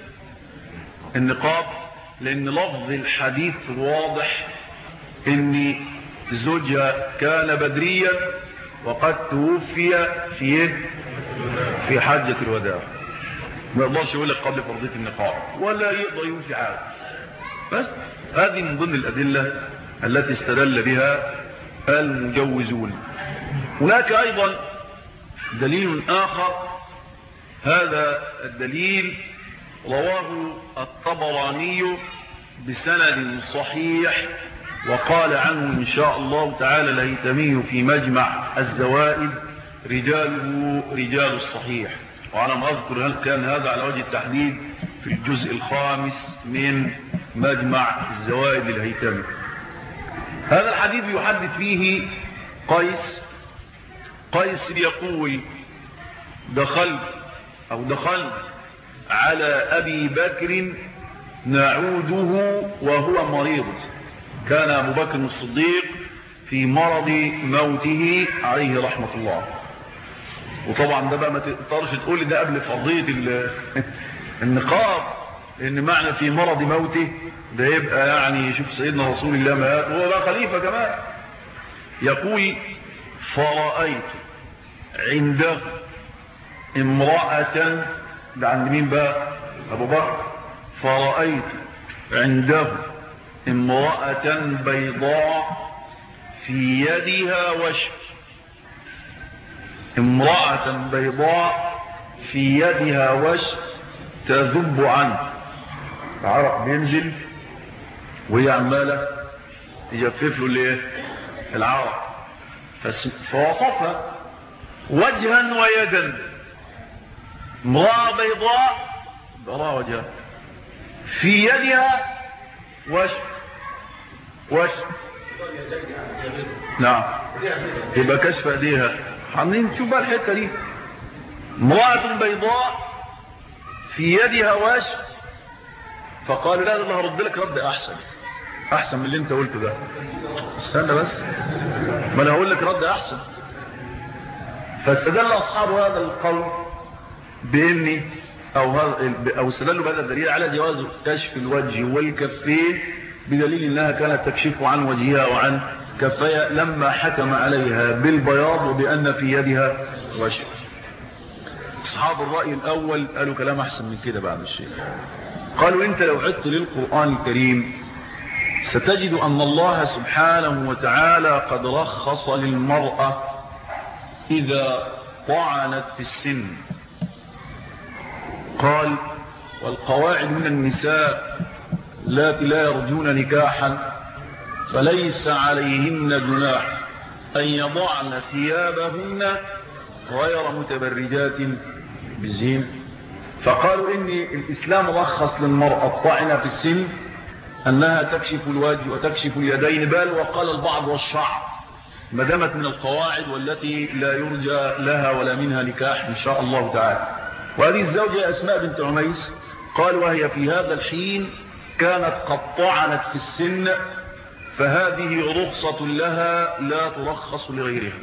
Speaker 1: النقاب لأن لفظ الحديث واضح إن زوجها كان بدريا وقد توفي في في حجة الوداع ما يقدرش يقول لك قبل فرضية النقاب ولا يقدر يقول في حاجة بس هذه من ضمن الأدلة التي استدل بها المجوزون هناك أيضا دليل آخر هذا الدليل رواه الطبراني بسند صحيح وقال عنه إن شاء الله تعالى الهيتمي في مجمع الزوائد رجاله رجال الصحيح وعلى ما أذكر هل كان هذا على وجه التحديد في الجزء الخامس من مجمع الزوائد الهيتمي هذا الحديث يحدث فيه قيس قيس يقول دخلت أو دخلت على أبي بكر نعوده وهو مريض كان أبو بكر الصديق في مرض موته عليه رحمة الله وطبعا ده بقى ما تقدرش تقول ده قبل فرضية النقاب لأن معنى في مرض موته ده يبقى يعني شوف سيدنا رسول الله مات وهو بقى خليفة كمان يقول فرأيت عنده امرأة ده عند مين بقى أبو بكر فرأيت عنده امرأة بيضاء في يدها وشك امرأة بيضاء في يدها وشك تذب عنه العرق بينزل وهي عمالة تجفف له الايه العرق فوصفها وجها ويدا امرأة بيضاء براء وجهها في يدها وشك وشك نعم يبقى كشف ايديها عاملين نشوف بقى الحته دي امراه بيضاء في يدها وشك فقال لا انا هرد لك رد احسن احسن من اللي انت قلته ده استنى بس ما انا هقول لك رد احسن فاستدل اصحاب هذا القول باني او او استدلوا بهذا الدليل على جواز كشف الوجه والكفين بدليل انها كانت تكشف عن وجهها وعن كفيها لما حكم عليها بالبياض وبان في يدها وجه اصحاب الراي الاول قالوا كلام احسن من كده بعد الشيء قالوا انت لو عدت للقران الكريم ستجد ان الله سبحانه وتعالى قد رخص للمراه اذا طعنت في السن قال والقواعد من النساء التي لا يرجون نكاحا فليس عليهن جناح أن يضعن ثيابهن غير متبرجات بزين فقالوا إن الإسلام رخص للمرأة الطعنة في السن أنها تكشف الوجه وتكشف اليدين بل وقال البعض والشعر ما دامت من القواعد والتي لا يرجى لها ولا منها نكاح إن شاء الله تعالى وهذه الزوجة أسماء بنت عميس قال وهي في هذا الحين كانت قد طعنت في السن فهذه رخصة لها لا ترخص لغيرها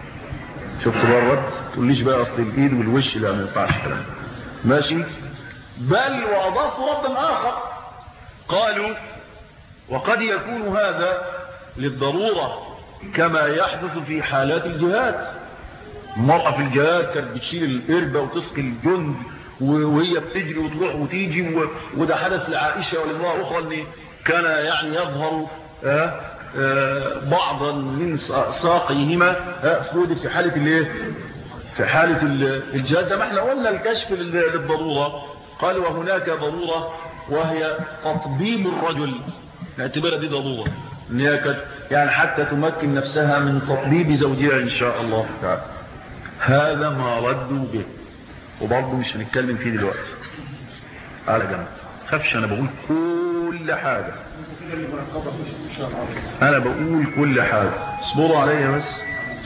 Speaker 1: شفت بقى الرد تقوليش بقى اصل الايد والوش لا ما ينفعش كلام ماشي بل وأضافوا ربا آخر قالوا وقد يكون هذا للضرورة كما يحدث في حالات الجهاد المرأة في الجهاد كانت بتشيل القربة وتسقي الجند وهي بتجري وتروح وتيجي وده حدث لعائشة ولامرأة أخرى أن كان يعني يظهر آه آه بعضا من ساقيهما فود في حالة الايه في حالة الجهاز ما احنا قلنا الكشف للضرورة قال وهناك ضرورة وهي تطبيب الرجل نعتبرها دي ضرورة ان هي كانت يعني حتى تمكن نفسها من تطبيب زوجها ان شاء الله تعالى هذا ما ردوا به وبرضه مش هنتكلم فيه دلوقتي على جنب خافش انا بقول كل حاجة انا بقول كل حاجة اصبروا عليا بس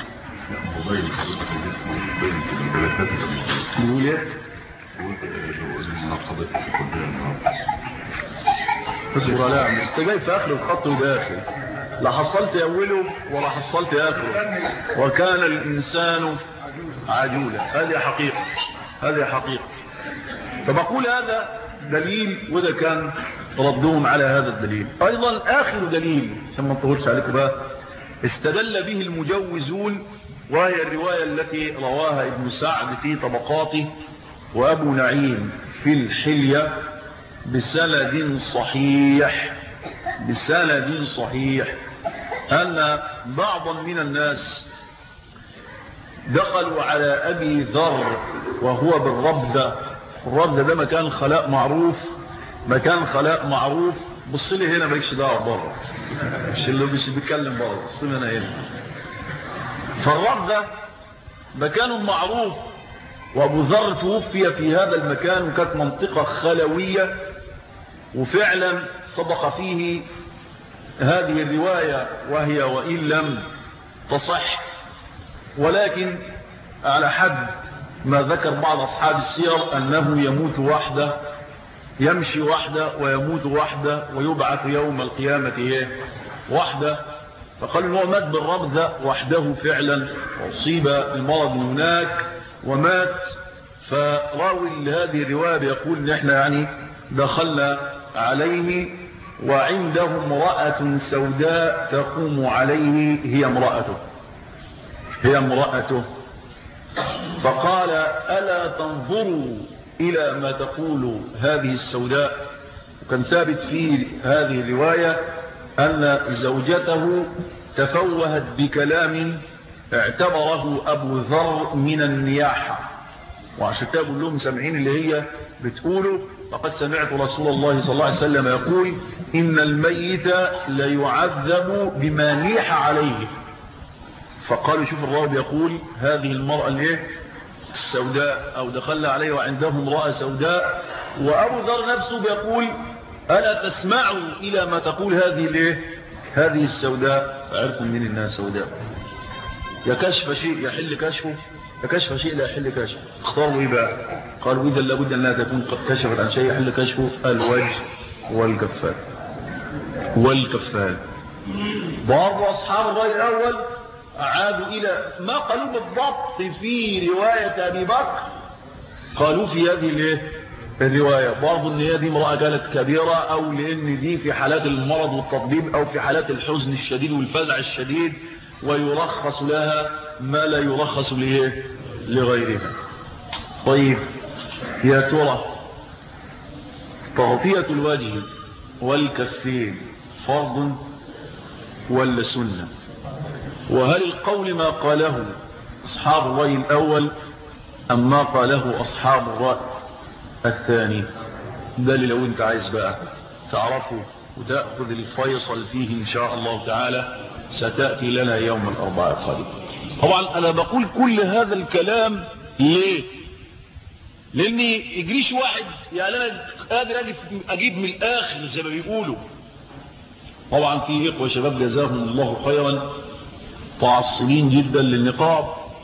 Speaker 1: بقول ايه اصبر عليها انت جاي في اخر الخط وداخل لا حصلت اوله ولا حصلت اخره وكان الانسان عجولا هذه حقيقة هذه حقيقة فبقول هذا دليل وده كان ردهم على هذا الدليل ايضا اخر دليل عشان ما نطولش عليكم بقى استدل به المجوزون وهي الرواية التي رواها ابن سعد في طبقاته وابو نعيم في الحلية بسند صحيح بسند صحيح أن بعضا من الناس دخلوا على أبي ذر وهو بالربذة الربذة ده مكان خلاء معروف مكان خلاء معروف بص لي هنا مالكش دعوه بره مش اللي مش بيتكلم بره بص لي هنا هنا فالربذة مكان معروف وابو ذر توفي في هذا المكان وكانت منطقة خلوية وفعلا صدق فيه هذه الرواية وهي وإن لم تصح ولكن على حد ما ذكر بعض أصحاب السير أنه يموت وحده يمشي وحده ويموت وحده ويبعث يوم القيامة وحده فقالوا أنه مات بالربذة وحده فعلا وأصيب المرض هناك ومات فراوي لهذه الرواية يقول ان احنا يعني دخلنا عليه وعنده امرأة سوداء تقوم عليه هي امرأته هي امرأته فقال ألا تنظروا إلى ما تقول هذه السوداء وكان ثابت في هذه الرواية أن زوجته تفوهت بكلام اعتبره أبو ذر من النياحة وعشان كده بقول لهم سامعين اللي هي بتقولوا لقد سمعت رسول الله صلى الله عليه وسلم يقول إن الميت ليعذب بما نيح عليه فقالوا شوف الراوي يقول هذه المرأة الايه السوداء أو دخلنا عليه وعنده امرأة سوداء وأبو ذر نفسه بيقول ألا تسمعوا إلى ما تقول هذه الايه هذه السوداء فعرفوا من إنها سوداء يا كشف شيء يحل كشفه يا كشف شيء لا يحل كشفه اختاروا ايه بقى قالوا اذا لابد انها تكون كشفت عن شيء يحل كشفه الوجه والكفان والكفان بعض اصحاب الراي الاول اعادوا الى ما قالوا بالضبط في روايه ابي بكر قالوا في هذه الايه الرواية برضو ان هي دي امرأة كانت كبيرة او لان دي في حالات المرض والتطبيب او في حالات الحزن الشديد والفزع الشديد ويرخص لها ما لا يرخص ليه لغيرها طيب يا ترى تغطية الوجه والكفين فرض ولا سنة وهل القول ما قاله أصحاب الرأي الأول أم ما قاله أصحاب الرأي الثاني ده اللي لو انت عايز بقى تعرفه وتأخذ الفيصل فيه إن شاء الله تعالى ستأتي لنا يوم الأربعاء القادم طبعا أنا بقول كل هذا الكلام ليه لأني يجريش واحد يعني أنا قادر أجيب من الآخر زي ما بيقولوا طبعا في إخوة شباب جزاهم الله خيرا تعصبين جدا للنقاب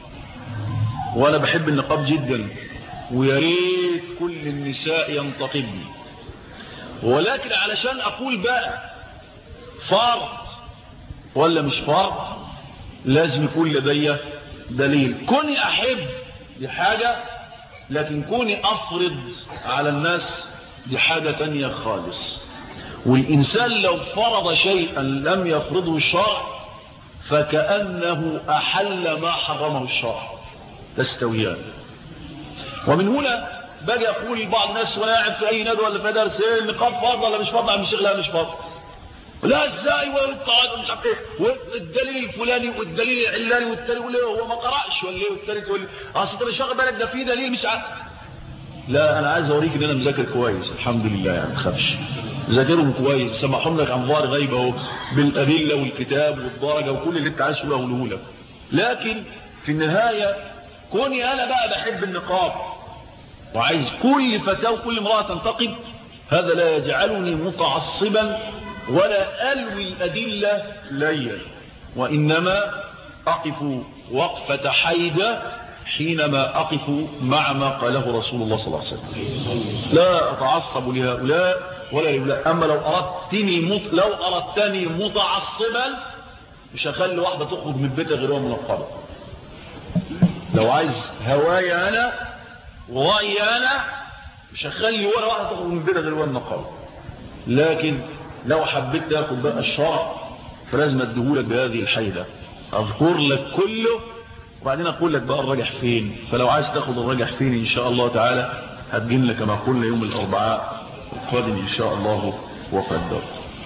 Speaker 1: وأنا بحب النقاب جدا ويا ريت كل النساء ينتقبني ولكن علشان أقول بقى فرض ولا مش فرض لازم يكون لدي دليل كوني أحب دي حاجة لكن كوني أفرض على الناس دي حاجة تانية خالص والإنسان لو فرض شيئا لم يفرضه الشرع فكأنه أحل ما حرمه الشرع تستويان ومن هنا باجي يقول لبعض الناس وانا قاعد في اي ندوه ولا في درس ايه النقاب فرض ولا مش فرض مش لا مش فرض لا ازاي والقاعده مش عارف ايه والدليل الفلاني والدليل العلاني والتاني يقول هو ما قراش ولا ايه والتاني تقول اصل انت مش واخد بالك ده في دليل مش عارف لا انا عايز اوريك ان انا مذاكر كويس الحمد لله يعني ما تخافش ذاكرهم كويس سمحهم لك عن ظهر غيب اهو بالادله والكتاب والدرجه وكل اللي انت عايز تقوله اقوله لك لكن في النهايه كوني انا بقى بحب النقاب وعايز كل فتاة وكل امرأة تنتقب هذا لا يجعلني متعصبا ولا ألوي الأدلة ليا وإنما أقف وقفة حيدة حينما أقف مع ما قاله رسول الله صلى الله عليه وسلم لا أتعصب لهؤلاء ولا لهؤلاء أما لو أردتني مت... لو أردتني متعصبا مش هخلي واحدة تخرج من بيتها غير من القبر لو عايز هوايا أنا ورأيي أنا مش هخلي ولا واحدة تخرج من بيتها غير من القبر لكن لو حبيت تاخد بقى الشرع فلازم اديهولك بهذه الحيدة اذكر لك كله وبعدين اقول لك بقى الراجح فين فلو عايز تاخد الراجح فين ان شاء الله تعالى هتجين لك كما قلنا يوم الاربعاء القادم ان شاء الله وقدر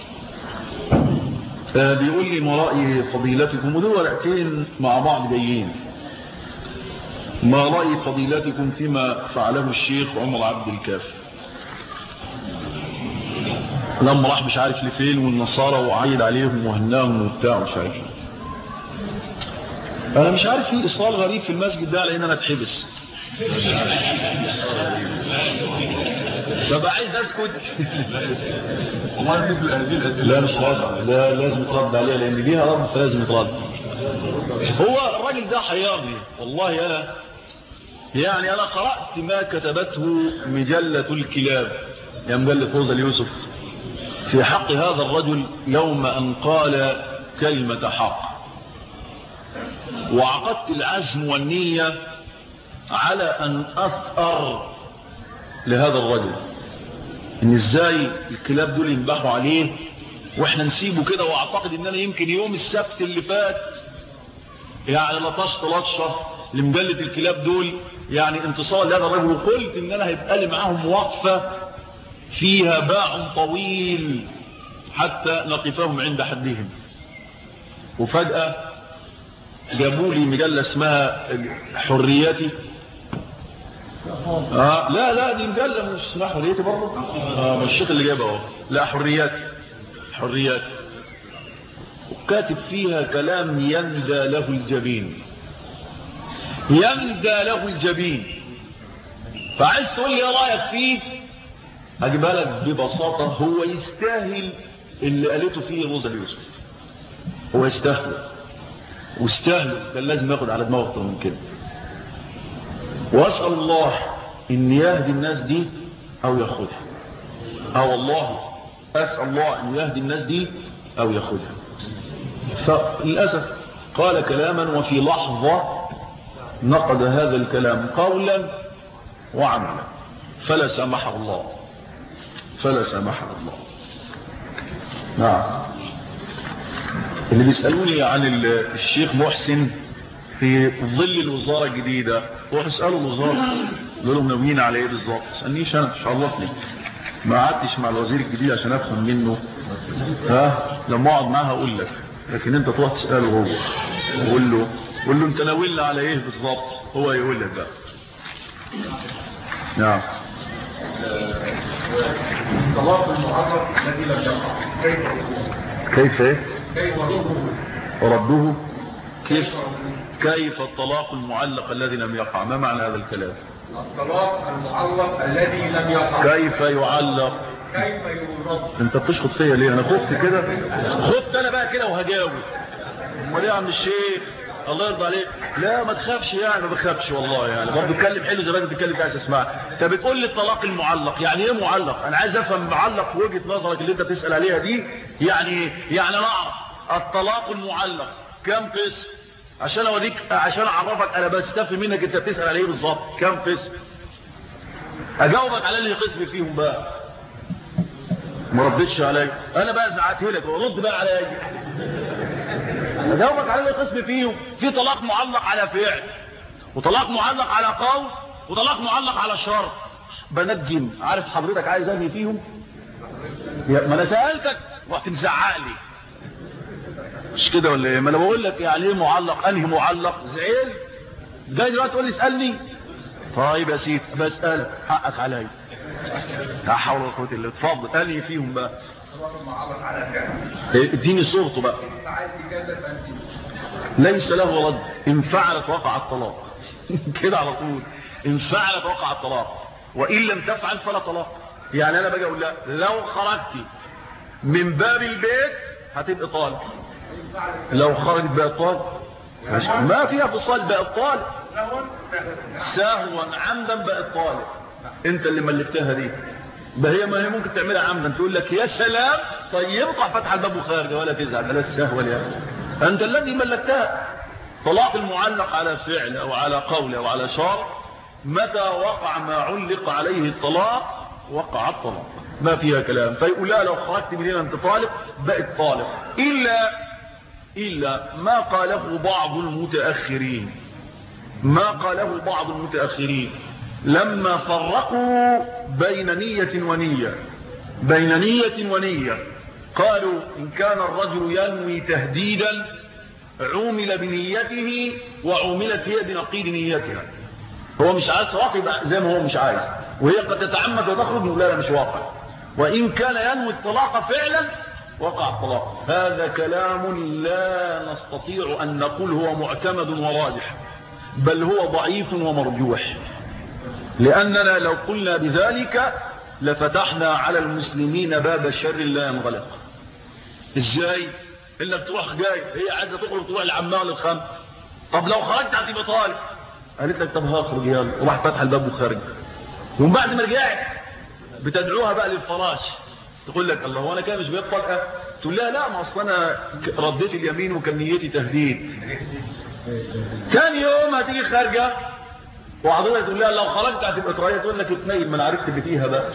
Speaker 1: آه بيقول لي ما رأي فضيلتكم ودول ورقتين مع بعض جايين ما رأي فضيلتكم فيما فعله الشيخ عمر عبد الكافي لما راح مش عارف لفين والنصارى وعيد عليهم وهناهم وبتاع ومش عارف انا مش عارف في اصرار غريب في المسجد ده لان انا اتحبس ببقى عايز اسكت لا مش لازم لا لازم يترد عليها لان ليها رد فلازم يترد هو الراجل ده حيرني والله انا يعني انا قرأت ما كتبته مجلة الكلاب يا مجلة فوز اليوسف في حق هذا الرجل يوم أن قال كلمة حق وعقدت العزم والنية على أن أثأر لهذا الرجل إن إزاي الكلاب دول ينبحوا عليه وإحنا نسيبه كده وأعتقد إن أنا يمكن يوم السبت اللي فات يعني لطشت لطشة لمجلة الكلاب دول يعني انتصار لهذا الرجل وقلت إن أنا هيبقى لي معاهم وقفة فيها باع طويل حتى نقفهم عند حدهم وفجأة جابوا لي مجلة اسمها حريتي آه لا لا دي مجلة مش اسمها حريتي برضه آه مش الشيخ اللي جابها اهو لا حرياتي حرياتي وكاتب فيها كلام يندى له الجبين يندى له الجبين فعايز تقول لي ايه رايك فيه هجيبها لك ببساطة هو يستاهل اللي قالته فيه روزا اليوسف هو يستاهل واستاهل كان لازم ياخد على دماغه اكتر من كده واسال الله ان يهدي الناس دي او ياخدها اه والله اسال الله ان يهدي الناس دي او ياخدها فللاسف قال كلاما وفي لحظه نقد هذا الكلام قولا وعملا فلا سامحه الله فلا سامحه الله نعم اللي بيسألوني عن الشيخ محسن في ظل الوزارة الجديدة روح اسألوا الوزارة قالوا لهم ناويين على ايه بالظبط اسألنيش انا مش عرفني ما قعدتش مع الوزير الجديد عشان افهم منه ها لما اقعد معاه اقول لك لكن انت تروح تسأله هو وقول له قول له انت ناوينا على ايه بالظبط هو يقول لك بقى نعم
Speaker 2: طلاق المعرف الذي لم يقع كيف
Speaker 1: كيف ايه
Speaker 2: كيف رده
Speaker 1: ورده كيف كيف الطلاق المعلق الذي لم يقع ما معنى هذا الكلام
Speaker 2: الطلاق المعلق الذي لم يقع
Speaker 1: كيف يعلق
Speaker 2: كيف يرد
Speaker 1: انت بتشخط فيا ليه انا خفت كده خفت انا بقى كده وهجاوب امال ايه يا عم الشيخ الله يرضى عليك لا ما تخافش يعني ما بخافش والله يعني برضه اتكلم حلو زي ما انت بتتكلم عايز اسمعها انت بتقول لي الطلاق المعلق يعني ايه معلق انا عايز افهم معلق في وجهه نظرك اللي انت بتسال عليها دي يعني ايه يعني انا اعرف الطلاق المعلق كم قسم عشان اوريك عشان اعرفك انا بستفهم منك انت بتسال على ايه بالظبط كم قسم اجاوبك على اللي قسم فيهم بقى ما ردتش عليا انا بقى زعقت لك ورد بقى عليا اجاوبك على اللي قسم فيهم في طلاق معلق على فعل وطلاق معلق على قول وطلاق معلق على شرط بنجم عارف حضرتك عايز انهي فيهم ما انا سالتك رحت مزعق لي مش كده ولا ايه ما انا بقول لك يعني ايه معلق انهي معلق زعل جاي دلوقتي تقول لي اسالني طيب يا سيدي بسال حقك عليا لا حول ولا قوه الا بالله اتفضل انهي فيهم بقى اديني صورته بقى ليس له رد ان فعلت وقع الطلاق كده على طول ان فعلت وقع الطلاق وان لم تفعل فلا طلاق يعني انا باجي اقول لها لو خرجتي من باب البيت هتبقى طالق لو خرجت بقى طالق ما فيها فصال بقى طالق سهوا عمدا بقى طالق انت اللي ملكتها دي ده هي ما هي ممكن تعملها عمدا تقول لك يا سلام طيب ينفع فتح الباب وخارج ولا تزعل بلا السهوه يا انت الذي ملكتها طلاق المعلق على فعل او على قول او على شرط متى وقع ما علق عليه الطلاق وقع الطلاق ما فيها كلام فيقول لا لو خرجت من هنا انت طالق بقت طالق الا الا ما قاله بعض المتاخرين ما قاله بعض المتاخرين لما فرقوا بين نية ونية بين نية ونية قالوا إن كان الرجل ينوي تهديدا عومل بنيته وعوملت هي بنقيد نيتها هو مش عايز واقع زي ما هو مش عايز وهي قد تتعمد وتخرج لا لا مش واقع وإن كان ينوي الطلاق فعلا وقع الطلاق هذا كلام لا نستطيع أن نقول هو معتمد وراجح بل هو ضعيف ومرجوح لأننا لو قلنا بذلك لفتحنا على المسلمين باب الشر لا ينغلق ازاي انك تروح جاي هي عايزه تخرج تروح العمال للخمر طب لو خرجت هتبقى طالب قالت لك طب هخرج يلا وراح فتح الباب وخارج ومن بعد ما رجعت بتدعوها بقى للفراش تقول لك الله وانا كده مش بيت طلقه تقول لها لا ما اصل انا رديت اليمين وكان نيتي تهديد ثاني يوم هتيجي خارجه وحضرتك تقول لها لو خرجت هتبقى طريه تقول لك اتنين ما انا عرفت اللي فيها بقى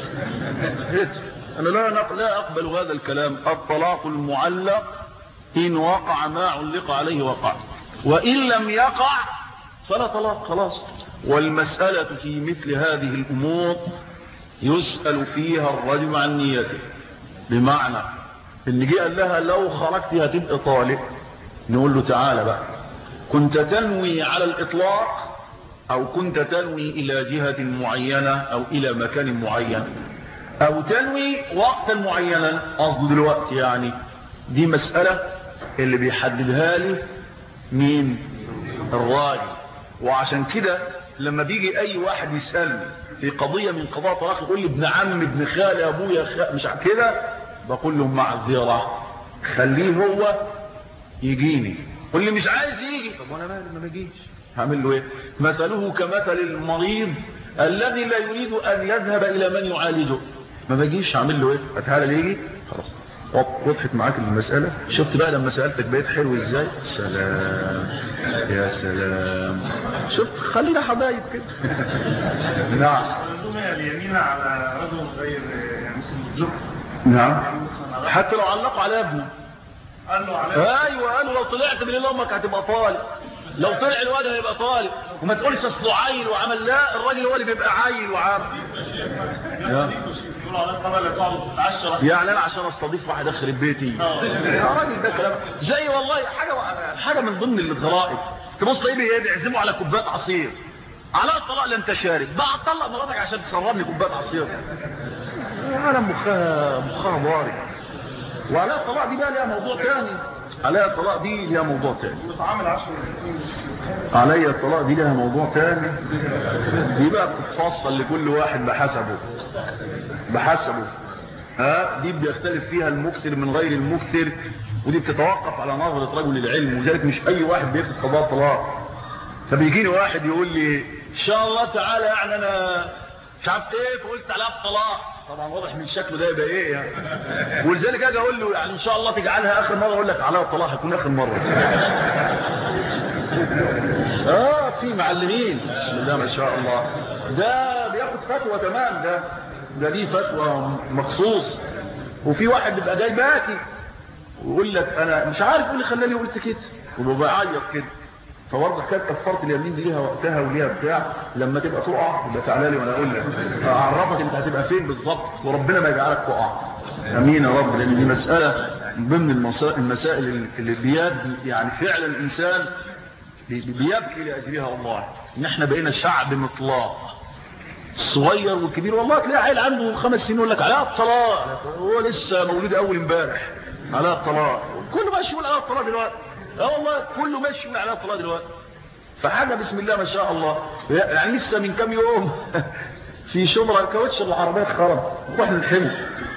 Speaker 1: انا لا لا اقبل هذا الكلام الطلاق المعلق ان وقع ما علق عليه وقع وان لم يقع فلا طلاق خلاص والمسألة في مثل هذه الأمور يسأل فيها الرجل عن نيته بمعنى ان جه قال لها لو خرجت هتبقى طالق نقول له تعالى بقى كنت تنوي على الإطلاق أو كنت تنوي إلى جهة معينة أو إلى مكان معين أو تنوي وقتا معينا قصد دلوقتي يعني دي مسألة اللي بيحددها لي مين الراجل وعشان كده لما بيجي أي واحد يسألني في قضية من قضاء طلاق يقول لي ابن عم ابن خالي أبويا خ... مش كده بقول له معذرة خليه هو يجيني قول لي مش عايز يجي طب وانا مالي ما بيجيش هعمل له ايه مثله كمثل المريض الذي لا يريد ان يذهب الى من يعالجه ما بجيش هعمل له ايه اتهالى يجي خلاص وضحت معاك المسألة شفت بقى لما سألتك بقيت حلو ازاي سلام يا سلام شفت خلينا حبايب كده نعم
Speaker 2: اليمين على رجل غير مسلم الزهر
Speaker 1: نعم حتى لو علقوا على ابنه
Speaker 2: قال له على
Speaker 1: ايوه قالوا لو طلعت من امك هتبقى طالب لو طلع الواد هيبقى طالب وما تقولش اصله عيل وعمل لا الراجل هو اللي بيبقى عيل وعامل
Speaker 2: يقولوا على الطبع اللي بتقعد تتعشى
Speaker 1: يعني انا عشان استضيف واحد يخرب بيتي يا راجل ده كلام زي والله حاجه حاجه من ضمن الغرائب تبص تلاقيه بيعزموا على كوبايه عصير على الطلاق لا انت شارب بقى طلق مراتك عشان تسربني كوبايه عصير عالم مخها مخها ضارب وعلى الطلاق دي بقى ليها موضوع تاني عليها الطلاق دي ليها موضوع تاني
Speaker 2: بتعامل 10
Speaker 1: عليا الطلاق دي لها موضوع تاني دي بقى بتتفصل لكل واحد بحسبه بحسبه ها دي بيختلف فيها المكثر من غير المكثر ودي بتتوقف على نظرة رجل العلم وذلك مش اي واحد بياخد قضاء طلاق فبيجيني واحد يقول لي ان شاء الله تعالى يعني انا مش عارف ايه فقلت عليها الطلاق طبعا واضح من شكله ده يبقى ايه يعني ولذلك اجي اقول له يعني ان شاء الله تجعلها اخر مره اقول لك عليها الطلاق هيكون اخر مره اه في معلمين بسم الله ما شاء الله ده بياخد بياخد فتوى تمام ده ده ليه فتوى مخصوص وفي واحد بيبقى جاي باكي ويقول لك انا مش عارف ايه اللي خلاني قلت كده وببقى بعيط كده فبرضه حكايه كفاره اليمين دي ليها وقتها وليها بتاع لما تبقى تقع يبقى تعالى لي وانا اقول لك اعرفك انت هتبقى فين بالظبط وربنا ما يجعلك تقع امين يا رب لان دي مساله من ضمن المسائل, المسائل اللي بيد يعني فعلا الانسان بيبكي لاجلها والله ان احنا بقينا شعب مطلاق صغير وكبير والله تلاقي عيل عنده خمس سنين يقول لك على الطلاق هو لسه مولود اول امبارح على الطلاق كله ماشي يقول على الطلاق دلوقتي اه والله كله ماشي يقول على الطلاق دلوقتي فحاجه بسم الله ما شاء الله يعني لسه من كام يوم في شبرا الكاوتش العربيه اتخرب رحنا نحمل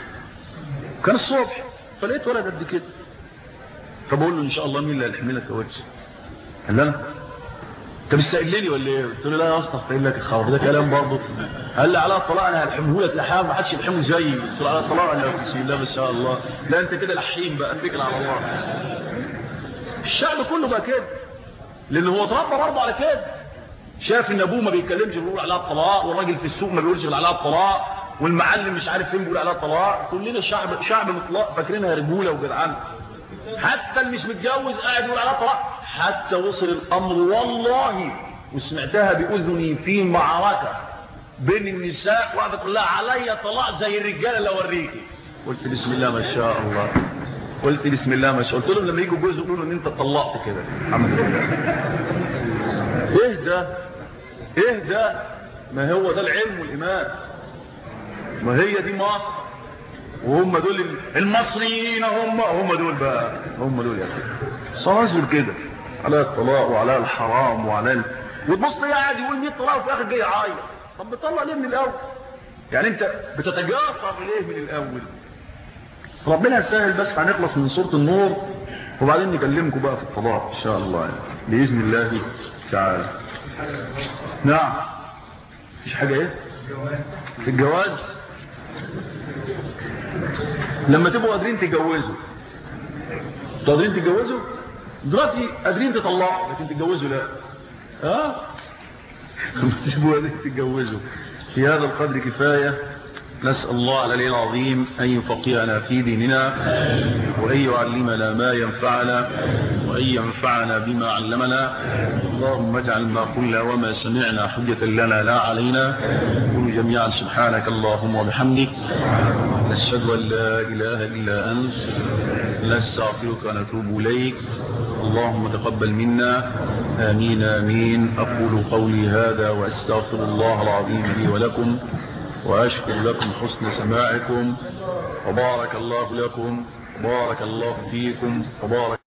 Speaker 1: كان الصبح فلقيت ولد قد كده فبقول له ان شاء الله مين اللي هيحمل لك كاوتش قال لي انا انت مستقلني ولا ايه قلت له لا يا اسطى استقل لك الخبر ده كلام برضه قال لي على الطلاق انا هلحمه لك لحام ما حدش يلحمه زيي قلت له على الطلاق انا بسم الله ما شاء الله لا انت كده لحيم بقى اتكل على الله الشعب كله بقى كده لان هو اتربى برضه على كده شاف ان ابوه ما بيتكلمش بيقول عليها الطلاق والراجل في السوق ما بيقولش عليها الطلاق والمعلم مش عارف فين بيقول عليها الطلاق كلنا شعب شعب مطلق فاكرينها رجوله وجدعان حتى اللي مش متجوز قاعد يقول عليها طلاق حتى وصل الامر والله وسمعتها باذني في معركه بين النساء واحده تقول لها عليا طلاق زي الرجاله اللي اوريكي قلت بسم الله ما شاء الله قلت بسم الله ما شاء الله قلت لهم لما يجوا جوز يقولوا ان انت طلقت كده الحمد لله ايه ده ايه ده ما هو ده العلم والايمان ما هي دي مصر وهم دول المصريين هم هم دول بقى هم دول يا اخي صراصر كده على الطلاق وعلى الحرام وعلى ال... وتبص ليه قاعد يقول 100 طلاق وفي الاخر جاي يعيط طب بتطلع ليه من الاول يعني انت بتتجاسر ليه من الاول ربنا يسهل بس هنخلص من سوره النور وبعدين نكلمكم بقى في الطلاق ان شاء الله يعني. باذن الله تعالى نعم مفيش حاجه ايه في الجواز لما تبقوا قادرين تتجوزوا انتوا قادرين تتجوزوا دلوقتي قادرين تطلعوا لكن تتجوزوا لا اه لما تبقوا قادرين تتجوزوا في هذا القدر كفايه نسأل الله العلي العظيم أن يفقهنا في ديننا وأن يعلمنا ما ينفعنا وأن ينفعنا بما علمنا اللهم اجعل ما قلنا وما سمعنا حجة لنا لا علينا قل جميعا سبحانك اللهم وبحمدك نشهد أن لا إله إلا أنت نستغفرك ونتوب إليك اللهم تقبل منا آمين آمين أقول قولي هذا وأستغفر الله العظيم لي ولكم وأشكر لكم حسن سماعكم وبارك الله لكم وبارك الله فيكم وبارك